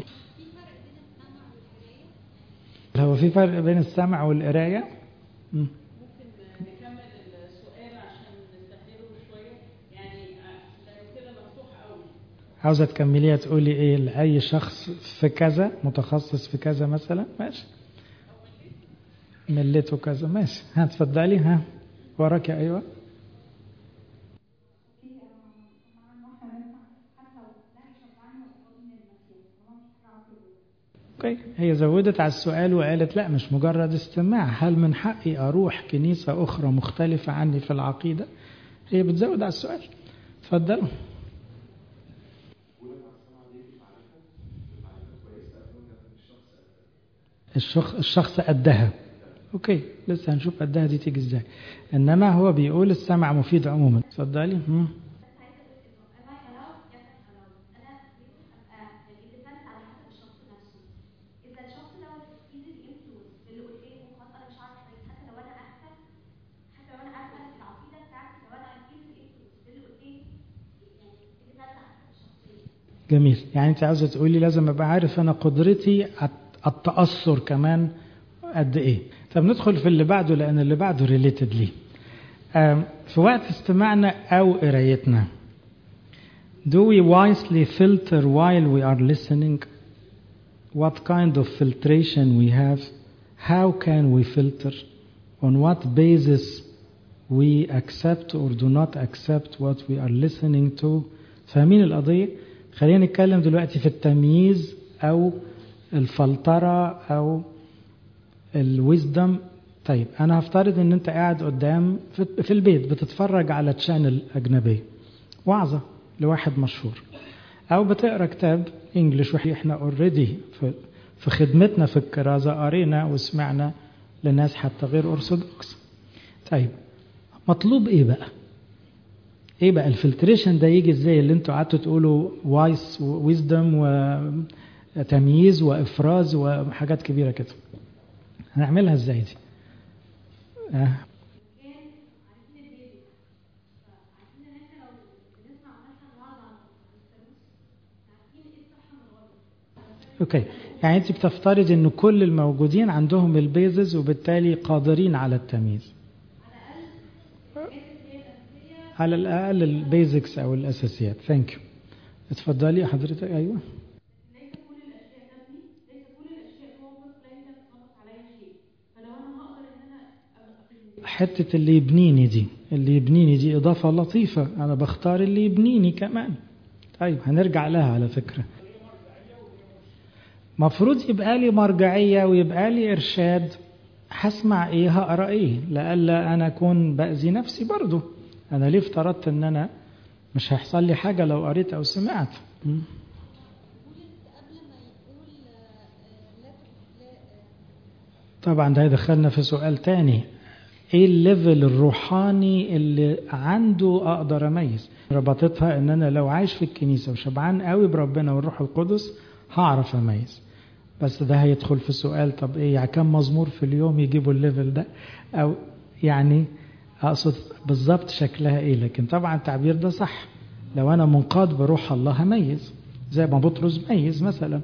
A: هو في فرق بين السمع والقرايه مم.
F: نكمل السؤال عشان نسهله شويه يعني آه، لانه كده مفتوح قوي
A: عاوزة تكمليها تقولي ايه لأي شخص في كذا متخصص في كذا مثلا ماشي ملته كذا ماشي ها تفضلي ها وراك يا ايوه
B: مع انه احنا نسمع حتى لو ده مش هتعمل
A: اوكي هي زودت على السؤال وقالت لا مش مجرد استماع هل من حقي اروح كنيسة اخرى مختلفة عني في العقيدة هي بتزود على السؤال اتفضلوا الشخص الشخص قدها اوكي لسه هنشوف قدها دي تيجي ازاي انما هو بيقول السمع مفيد عموما اتفضلي مم.
D: بس عايزه اقول انه اما حرام يا حرام انا بيبقى الديبند على حسب الشخص نفسه اذا الشخص دوت ايزي انفلونس باللي قدامه خلاص انا مش عارفه حتى لو انا عارفه حتى لو انا عارفه انا في العقيده بتاعتي لو انا ايزي انفلونس باللي قدامي يعني الديبند على حسب الشخصيه
A: جميل يعني انت عاوزه تقولي لازم ابقى عارف انا قدرتي الت- التاثر كمان قد ايه طب ندخل في اللي بعده لان اللي بعده ريليتد ليه آم، في وقت استماعنا او قرايتنا Do we wisely filter while we are listening? What kind of filtration we have? How can we filter? On what basis we accept or do not accept what we are listening to? فاهمين القضية؟ خلينا نتكلم دلوقتي في التمييز أو الفلترة أو الويزدم طيب أنا هفترض إن أنت قاعد قدام في- في البيت بتتفرج على تشانل أجنبية وعظة لواحد مشهور أو بتقرا كتاب إنجلش وإحنا أوريدي في في خدمتنا في الكرازة قرينا وسمعنا لناس حتى غير أرثوذكس طيب مطلوب إيه بقى؟ ايه بقى الفلتريشن ده يجي ازاي اللي انتوا قعدتوا تقولوا وايس ويزدم وتمييز وافراز وحاجات كبيره كده هنعملها ازاي دي آه.
D: كان عارفين البيبي فعارفين ان احنا لو بنسمع مثلا وعظ عن الثالوث عارفين ايه الصح من الغلط
A: اوكي يعني انت بتفترض ان كل الموجودين عندهم البيزز وبالتالي قادرين على التمييز على الاقل البيزكس او الاساسيات ثانك يو اتفضلي حضرتك ايوه
B: ليس كل الاشياء تبني ليس كل الاشياء توقف ليس نقص عليها شيء فلو انا هقدر ان انا أبقى في
A: حتة اللي يبنيني دي اللي يبنيني دي إضافة لطيفة أنا بختار اللي يبنيني كمان طيب هنرجع لها على فكرة مفروض يبقى لي مرجعية ويبقى لي إرشاد هسمع إيه هقرأ إيه لألا أنا أكون بأذي نفسي برضو أنا ليه افترضت إن أنا مش هيحصل لي حاجة لو قريت أو سمعت م?
G: بولس قبل ما يقول آه، لا لا
A: طبعا ده يدخلنا في سؤال تاني ايه الليفل الروحاني اللي عنده اقدر اميز ربطتها ان انا لو عايش في الكنيسه وشبعان قوي بربنا والروح القدس هعرف اميز بس ده هيدخل في سؤال طب ايه يعني كم مزمور في اليوم يجيبوا الليفل ده او يعني اقصد بالظبط شكلها ايه لكن طبعا التعبير ده صح لو انا منقاد بروح الله هميز زي ما بطرس ميز مثلا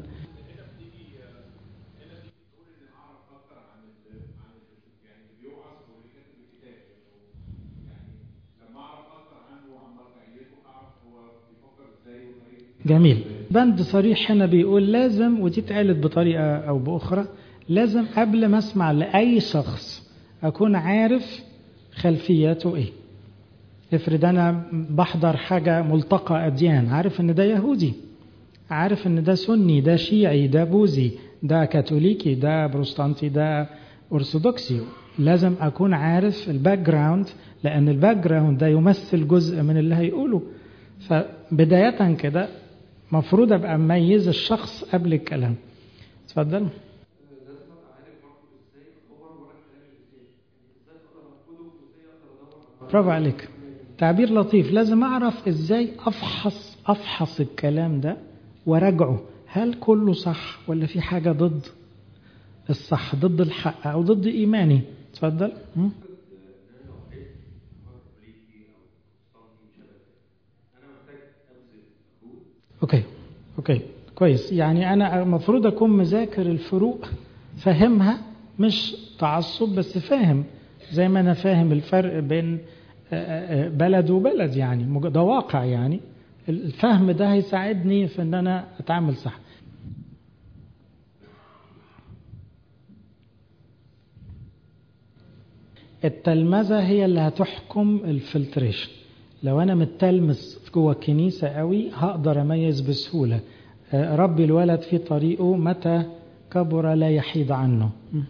A: جميل بند صريح هنا بيقول لازم ودي اتقالت بطريقة أو بأخرى لازم قبل ما أسمع لأي شخص أكون عارف خلفياته إيه افرض أنا بحضر حاجة ملتقى أديان عارف إن ده يهودي عارف إن ده سني ده شيعي ده بوذي ده كاثوليكي ده بروستانتي ده أرثوذكسي لازم أكون عارف الباك جراوند لأن الباك جراوند ده يمثل جزء من اللي هيقوله فبداية كده مفروض ابقى مميز الشخص قبل الكلام اتفضل
H: لازم ابقى عارف برضه ازاي ادور ورا الكلام ازاي يعني ازاي اقدر ارفضه وازاي اقدر ادور
A: برافو عليك تعبير لطيف لازم اعرف ازاي افحص افحص الكلام ده وراجعه هل كله صح ولا في حاجة ضد الصح ضد الحق او ضد ايماني اتفضل م? اوكي اوكي كويس يعني انا المفروض اكون مذاكر الفروق فاهمها مش تعصب بس فاهم زي ما انا فاهم الفرق بين آه، آه، بلد وبلد يعني مج- ده واقع يعني الفهم ده هيساعدني في ان انا اتعامل صح التلمذة هي اللي هتحكم الفلتريشن لو انا متلمس جوه الكنيسة قوي هقدر اميز بسهولة آه، ربي الولد في طريقه متى كبر لا يحيد عنه م.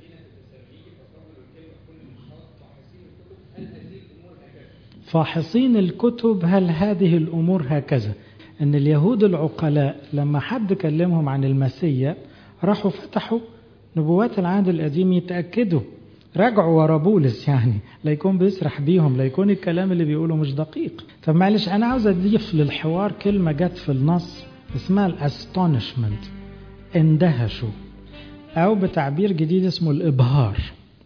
A: فاحصين الكتب هل هذه الأمور هكذا أن اليهود العقلاء لما حد كلمهم عن المسيا راحوا فتحوا نبوات العهد القديم يتأكدوا راجعوا ورا بولس يعني لا يكون بيسرح بيهم لا يكون الكلام اللي بيقوله مش دقيق طب معلش أنا عاوز أضيف للحوار كلمة جت في النص اسمها الاستونشمنت اندهشوا أو بتعبير جديد اسمه الإبهار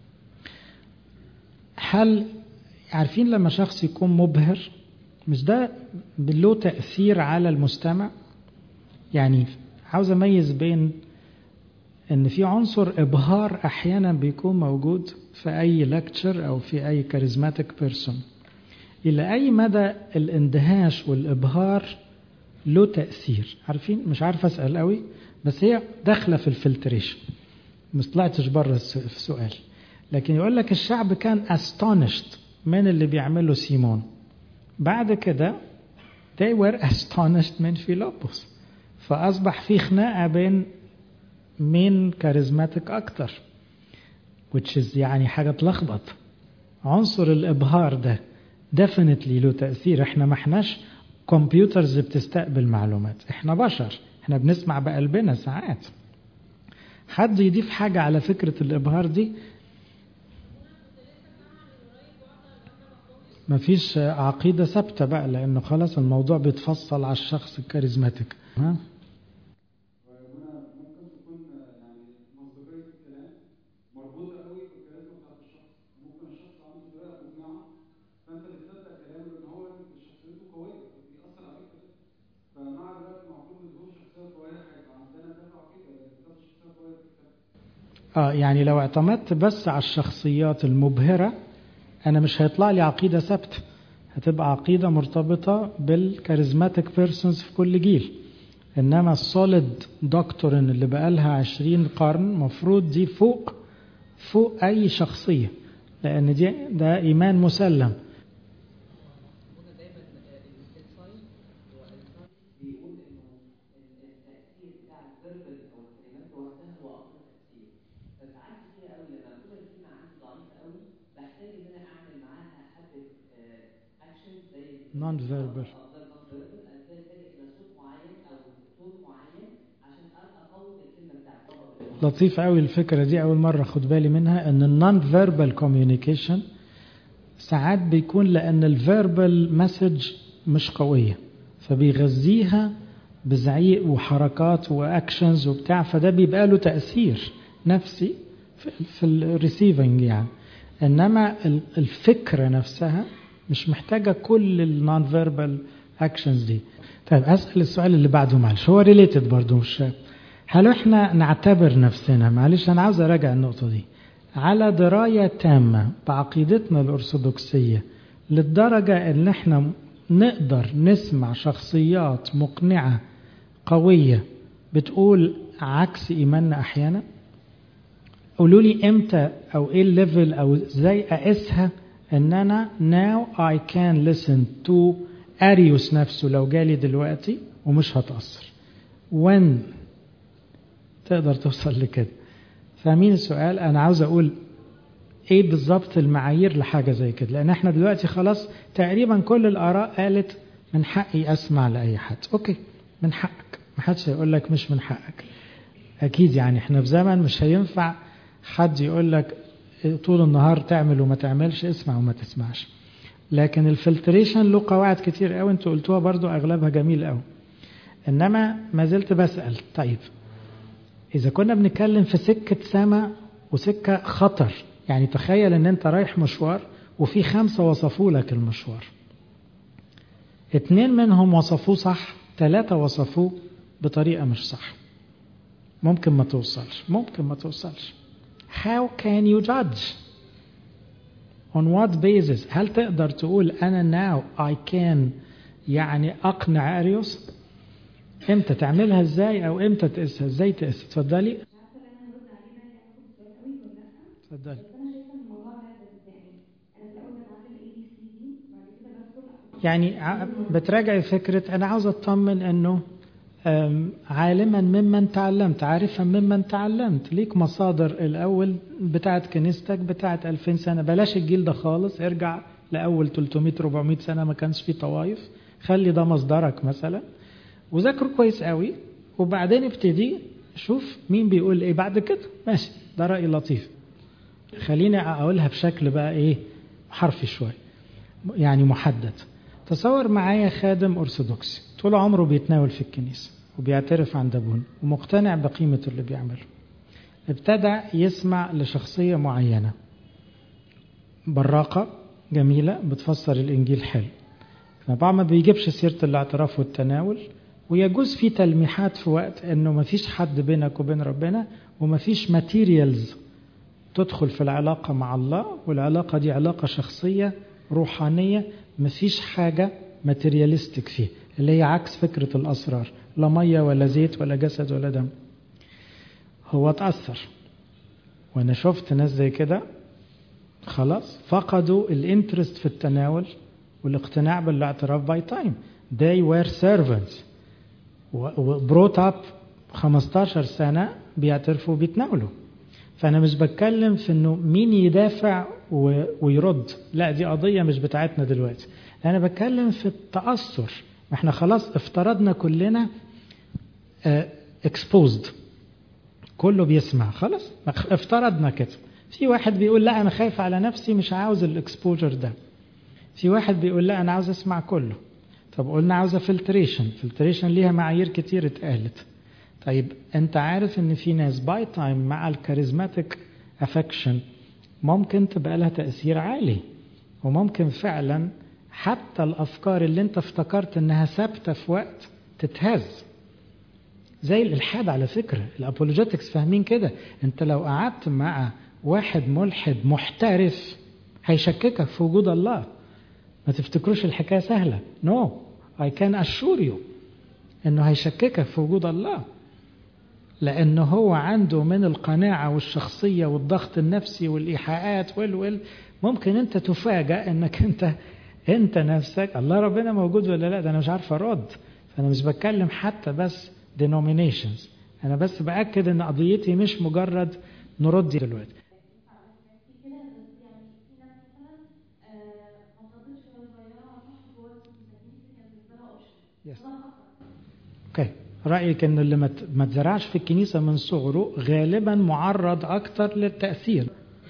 A: هل عارفين لما شخص يكون مبهر مش ده له تأثير على المستمع يعني عاوز أميز بين ان في عنصر ابهار احيانا بيكون موجود في اي لكتشر او في اي كاريزماتيك بيرسون الى اي مدى الاندهاش والابهار له تاثير عارفين مش عارف اسال قوي بس هي داخله في الفلتريشن مش طلعتش بره السؤال لكن يقول لك الشعب كان astonished من اللي بيعمله سيمون بعد كده they were astonished من فيلبس فاصبح في خناقه بين مين كاريزماتيك اكتر which is يعني حاجه تلخبط عنصر الابهار ده definitely له تاثير احنا ما احناش كمبيوترز بتستقبل معلومات احنا بشر احنا بنسمع بقلبنا ساعات حد يضيف حاجه على فكره الابهار دي مفيش عقيده ثابته بقى لانه خلاص الموضوع بيتفصل على الشخص الكاريزماتيك ها
I: وهنا ممكن تكون يعني مصداقية الكلام مربوطة قوي بالكاريزما بتاعت الشخص ممكن الشخص عنده طريقة مقنعة فأنت بتصدق كلامه لأن هو شخصيته قوية بيأثر عليك كده فمع الوقت مع كل ظهور شخصية قوية هيبقى عندنا كذا عقيدة لأن كذا شخصية قوية بتتكلم
A: اه يعني لو اعتمدت بس على الشخصيات المبهرة أنا مش هيطلع لي عقيدة ثابتة هتبقى عقيدة مرتبطة بالكاريزماتيك بيرسونز في كل جيل إنما السوليد دكتورين اللي بقالها عشرين قرن مفروض دي فوق فوق أي شخصية لأن دي ده إيمان مسلم
J: بيقول انه التاثير بتاع الفيربال او الكلمات لوحدها هو اقوى تاثير فساعات كتير قوي لما تكون الكلمه عندي ضعيفه قوي بحتاج ان انا اعمل معاها حبه اكشن زي
A: نون فيربال
J: افضل نون فيربال ازاي الجا الى صوت معين او تون معين عشان اقوي الكلمه بتاعتي
A: لطيف قوي الفكرة دي أول مرة خد بالي منها إن النون فيربال كوميونيكيشن ساعات بيكون لأن الفيربال مسج مش قوية فبيغذيها بزعيق وحركات واكشنز وبتاع فده بيبقى له تأثير نفسي في, في الريسيفنج يعني انما ال- الفكرة نفسها مش محتاجة كل النون فيربال اكشنز دي طيب اسأل السؤال اللي بعده معلش هو ريليتد برضه مش هل احنا نعتبر نفسنا معلش انا عاوز اراجع النقطة دي على دراية تامة بعقيدتنا الأرثوذكسية للدرجة ان احنا نقدر نسمع شخصيات مقنعة قوية بتقول عكس إيماننا أحيانا قولوا لي امتى او ايه الليفل او ازاي اقيسها ان انا now I can listen to اريوس نفسه لو جالي دلوقتي ومش هتأثر when تقدر توصل لكده فاهمين السؤال انا عاوز اقول ايه بالظبط المعايير لحاجه زي كده لان احنا دلوقتي خلاص تقريبا كل الاراء قالت من حقي اسمع لاي حد اوكي من حقك ما حدش هيقول لك مش من حقك اكيد يعني احنا في زمن مش هينفع حد يقول لك طول النهار تعمل وما تعملش اسمع وما تسمعش لكن الفلتريشن له قواعد كتير قوي انتوا قلتوها برضو اغلبها جميل قوي انما ما زلت بسال طيب اذا كنا بنتكلم في سكه سما وسكه خطر يعني تخيل ان انت رايح مشوار وفي خمسه وصفوا لك المشوار اتنين منهم وصفوه صح ثلاثه وصفوه بطريقه مش صح ممكن ما توصلش ممكن ما توصلش how can you judge on what basis هل تقدر تقول أنا now I can يعني أقنع أريوس إمتى تعملها إزاي أو إمتى تقيسها إزاي تقيسها اتفضلي
B: مش عارفه ان انا هرد عليه ده هياخد سؤال قوي ولا لا
A: اتفضلي
B: بس انا شايفه ان الموضوع ده يعني انا في الاول بتعلم اي بي سي دي بعد كده بدخل
A: يعني ع- بتراجعي فكرة أنا عاوز أطمن إنه أم، عالما ممن تعلمت عارفا ممن تعلمت ليك مصادر الأول بتاعت كنيستك بتاعت 2000 سنة بلاش الجيل ده خالص ارجع لأول 300-400 سنة ما كانش فيه طوائف خلي ده مصدرك مثلا وذاكره كويس قوي وبعدين ابتدي شوف مين بيقول ايه بعد كده ماشي ده رأي لطيف خليني أقولها بشكل بقى ايه حرفي شوي يعني محدد تصور معايا خادم أرثوذكسي طول عمره بيتناول في الكنيسة وبيعترف عند أبونا ومقتنع بقيمة اللي بيعمله ابتدى يسمع لشخصية معينة براقة جميلة بتفسر الإنجيل حلو طبعا ما بيجيبش سيرة الاعتراف والتناول ويجوز في تلميحات في وقت انه ما فيش حد بينك وبين ربنا وما فيش ماتيريالز تدخل في العلاقة مع الله والعلاقة دي علاقة شخصية روحانية ما فيش حاجة ماتيرياليستيك فيه اللي هي عكس فكرة الأسرار لا مية ولا زيت ولا جسد ولا دم هو اتأثر وأنا شفت ناس زي كده خلاص فقدوا الانترست في التناول والاقتناع بالاعتراف باي تايم they were servants وبروت اب 15 سنة بيعترفوا وبيتناولوا فأنا مش بتكلم في إنه مين يدافع و- ويرد لا دي قضية مش بتاعتنا دلوقتي أنا بتكلم في التأثر ما احنا خلاص افترضنا كلنا اكسبوزد كله بيسمع خلاص افترضنا كده في واحد بيقول لا انا خايف على نفسي مش عاوز الاكسبوجر ده في واحد بيقول لا انا عاوز اسمع كله طب قلنا عاوزه فلتريشن فلتريشن ليها معايير كتير اتقالت طيب انت عارف ان في ناس باي تايم مع الكاريزماتيك افكشن ممكن تبقى لها تاثير عالي وممكن فعلا حتى الافكار اللي انت افتكرت انها ثابته في وقت تتهز زي الالحاد على فكره الابولوجيتكس فاهمين كده انت لو قعدت مع واحد ملحد محترف هيشككك في وجود الله ما تفتكروش الحكايه سهله نو اي كان اشور يو انه هيشككك في وجود الله لانه هو عنده من القناعه والشخصيه والضغط النفسي والايحاءات وال وال ممكن انت تفاجأ انك انت انت نفسك الله ربنا موجود ولا لا ده انا مش عارف ارد فانا مش بتكلم حتى بس denominations انا بس باكد ان قضيتي مش مجرد نرد دلوقتي
D: كده بس يعني في ناس مثلا آه، ما فضلتش وهي صغيره راحت جوه المساجين كان بالنسبه لها اوبشن
A: Yes.
D: ده خطر
A: اوكي رايك ان اللي ما ت- ما اتزرعش في الكنيسه من صغره غالبا معرض اكتر للتاثير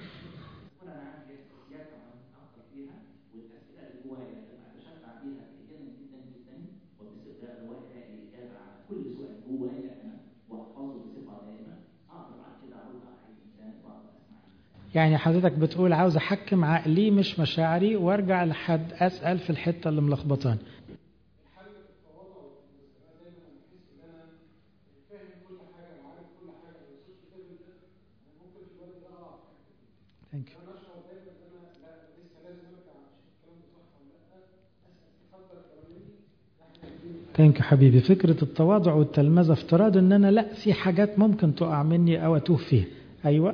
J: تكون انا عندي اساسيات كمان افضل فيها والاسئله اللي جوايا لما اتشبع بيها بإيجابية جدا جدا وبصدق جوايا الاجابه على كل سؤال جوايا انا واحفظه بصفه دائمه اقدر بعد كده اقول على اي انسان واقدر اسمع
A: يعني حضرتك بتقول عاوز احكم عقلي مش مشاعري وارجع لحد اسال في الحته اللي ملخبطاني
I: الحل في التواضع والاستسلام دايما انا بحس ان انا فاهم كل حاجه وعارف كل حاجه ما بوصلش للليفل ده انا ممكن في الوقت ده اقع في حته
A: ثانك يو
I: انا اشعر دايما ان انا لا لسه لازم ارجع اشوف الكلام ده صح ولا لا اسال تفضل كلام مني احنا عايزين
A: ثانك يو حبيبي فكره التواضع والتلمذه افتراض ان انا لا في حاجات ممكن تقع مني او اتوه فيها ايوه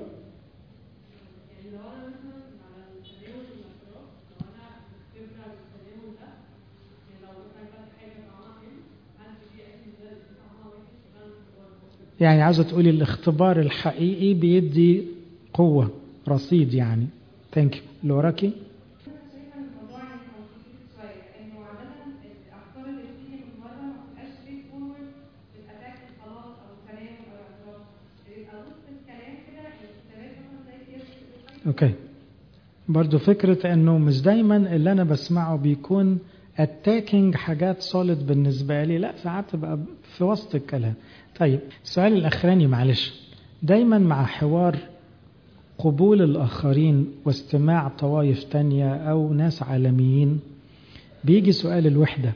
F: يعني لو انا مثلا على التناول الاعتراف لو انا خبره على التناول ده يعني لو مثلا كانت حاجه طعمها حلو عندي دي اكل ده طعمها وحش فانا مش
A: يعني عاوزه تقولي الاختبار الحقيقي بيدي قوه رصيد يعني ثانك يو اللي وراكي
B: انا شايفه ان الموضوع يعني كومبليكيتد شويه لانه عاده الافكار اللي بتيجي من بره ما بتبقاش ستريت فورورد بتبقى تاكل خلاص او كلام او اعتراف بيبقى وسط الكلام كده الكتابات مثلا زي سياسه
A: اوكي برضو فكرة انه مش دايما اللي انا بسمعه بيكون اتاكينج حاجات سوليد بالنسبة لي لا ساعات تبقى في وسط الكلام طيب السؤال الاخراني معلش دايما مع حوار قبول الاخرين واستماع طوائف تانية او ناس عالميين بيجي سؤال الوحدة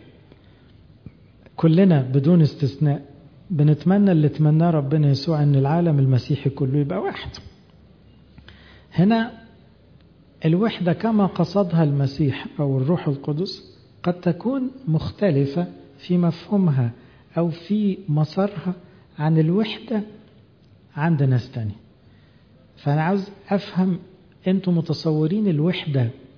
A: كلنا بدون استثناء بنتمنى اللي تمناه ربنا يسوع ان العالم المسيحي كله يبقى واحد هنا الوحدة كما قصدها المسيح أو الروح القدس قد تكون مختلفة في مفهومها أو في مسارها عن الوحدة عند ناس تانية فأنا عاوز أفهم أنتم متصورين الوحدة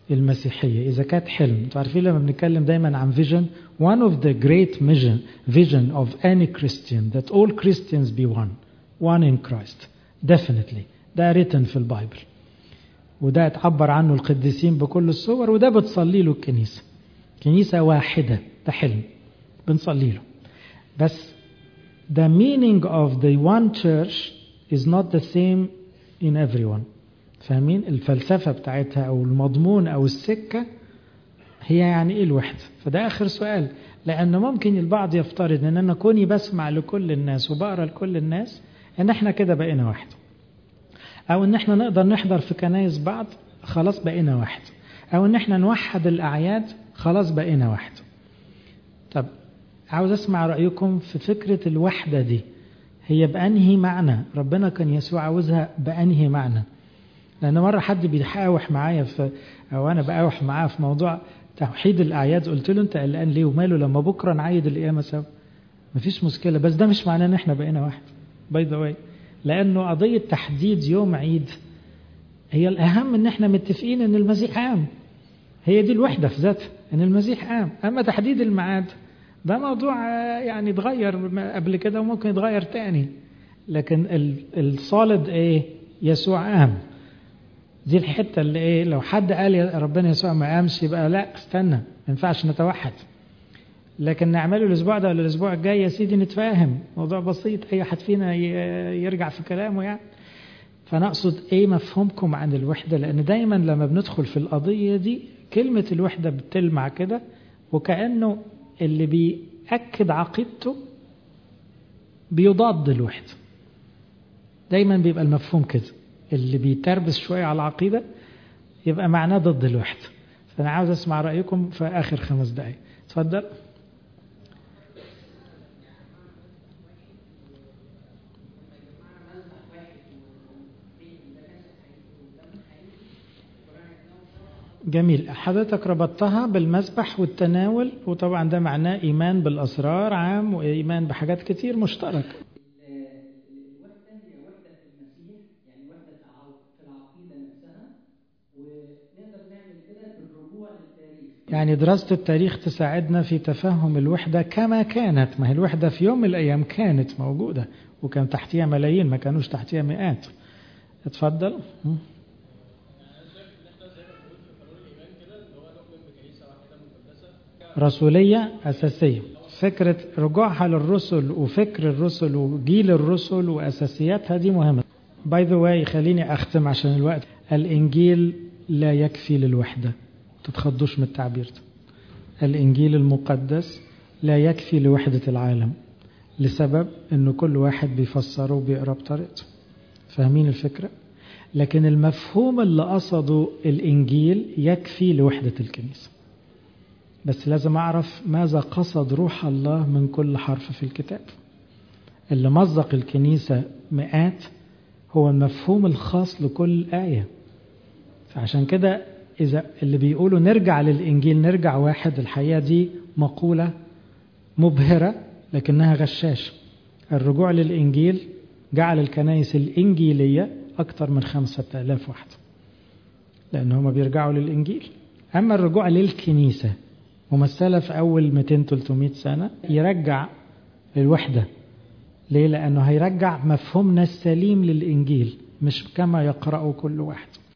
A: المسيحية إذا كانت حلم انتوا عارفين لما بنتكلم دايما عن vision one of the great vision, vision of any Christian that all Christians be one one in Christ definitely ده written في البايبل وده اتعبر عنه القديسين بكل الصور وده بتصلي له الكنيسة كنيسة واحدة ده حلم بنصلي له بس the meaning of the one church is not the same in everyone فاهمين الفلسفة بتاعتها أو المضمون أو السكة هي يعني إيه الوحدة فده آخر سؤال لأن ممكن البعض يفترض أن أنا كوني بسمع لكل الناس وبقرأ لكل الناس أن احنا كده بقينا واحد أو أن احنا نقدر نحضر في كنايس بعض خلاص بقينا واحد أو أن احنا نوحد الأعياد خلاص بقينا واحد طب عاوز أسمع رأيكم في فكرة الوحدة دي هي بأنهي معنى ربنا كان يسوع عاوزها بأنهي معنى لأن مرة حد بيحاوح معايا في أو أنا بقاوح معاه في موضوع توحيد الأعياد قلت له أنت قلقان ليه وماله لما بكرة نعيد القيامة سوا مفيش مشكلة بس ده مش معناه إن إحنا بقينا واحد باي ذا واي لأنه قضية تحديد يوم عيد هي الأهم إن إحنا متفقين إن المسيح قام هي دي الوحدة في ذاتها إن المسيح قام أما تحديد الميعاد ده موضوع يعني اتغير قبل كده وممكن يتغير تاني لكن الصالد ايه يسوع قام دي الحته اللي ايه لو حد قال يا ربنا يسوع ما قامش يبقى لا استنى ما ينفعش نتوحد لكن نعمله الاسبوع ده ولا الاسبوع الجاي يا سيدي نتفاهم موضوع بسيط اي حد فينا يرجع في كلامه يعني فانا اقصد ايه مفهومكم عن الوحده لان دايما لما بندخل في القضيه دي كلمه الوحده بتلمع كده وكانه اللي بيأكد عقيدته بيضاد الوحده دايما بيبقى المفهوم كده اللي بيتربس شوية على العقيدة يبقى معناه ضد الوحدة فأنا عاوز أسمع رأيكم في آخر خمس دقايق اتفضل جميل حضرتك ربطتها بالمسبح والتناول وطبعا ده معناه إيمان بالأسرار عام وإيمان بحاجات كتير مشترك يعني دراسة التاريخ تساعدنا في تفهم الوحدة كما كانت ما هي الوحدة في يوم من الأيام كانت موجودة وكان تحتها ملايين ما كانوش تحتها مئات اتفضل رسولية أساسية فكرة رجوعها للرسل وفكر الرسل وجيل الرسل وأساسياتها دي مهمة باي ذا واي خليني أختم عشان الوقت الإنجيل لا يكفي للوحدة تتخضوش من التعبير ده الإنجيل المقدس لا يكفي لوحدة العالم لسبب أنه كل واحد بيفسره وبيقرأ بطريقته فاهمين الفكرة؟ لكن المفهوم اللي قصده الإنجيل يكفي لوحدة الكنيسة بس لازم أعرف ماذا قصد روح الله من كل حرف في الكتاب اللي مزق الكنيسة مئات هو المفهوم الخاص لكل آية فعشان كده إذا اللي بيقولوا نرجع للإنجيل نرجع واحد الحقيقة دي مقولة مبهرة لكنها غشاشة الرجوع للإنجيل جعل الكنائس الإنجيلية أكثر من خمسة آلاف واحد لأن هم بيرجعوا للإنجيل أما الرجوع للكنيسة ممثلة في أول 200-300 سنة يرجع الوحدة ليه؟ لأنه هيرجع مفهومنا السليم للإنجيل مش كما يقرأه كل واحد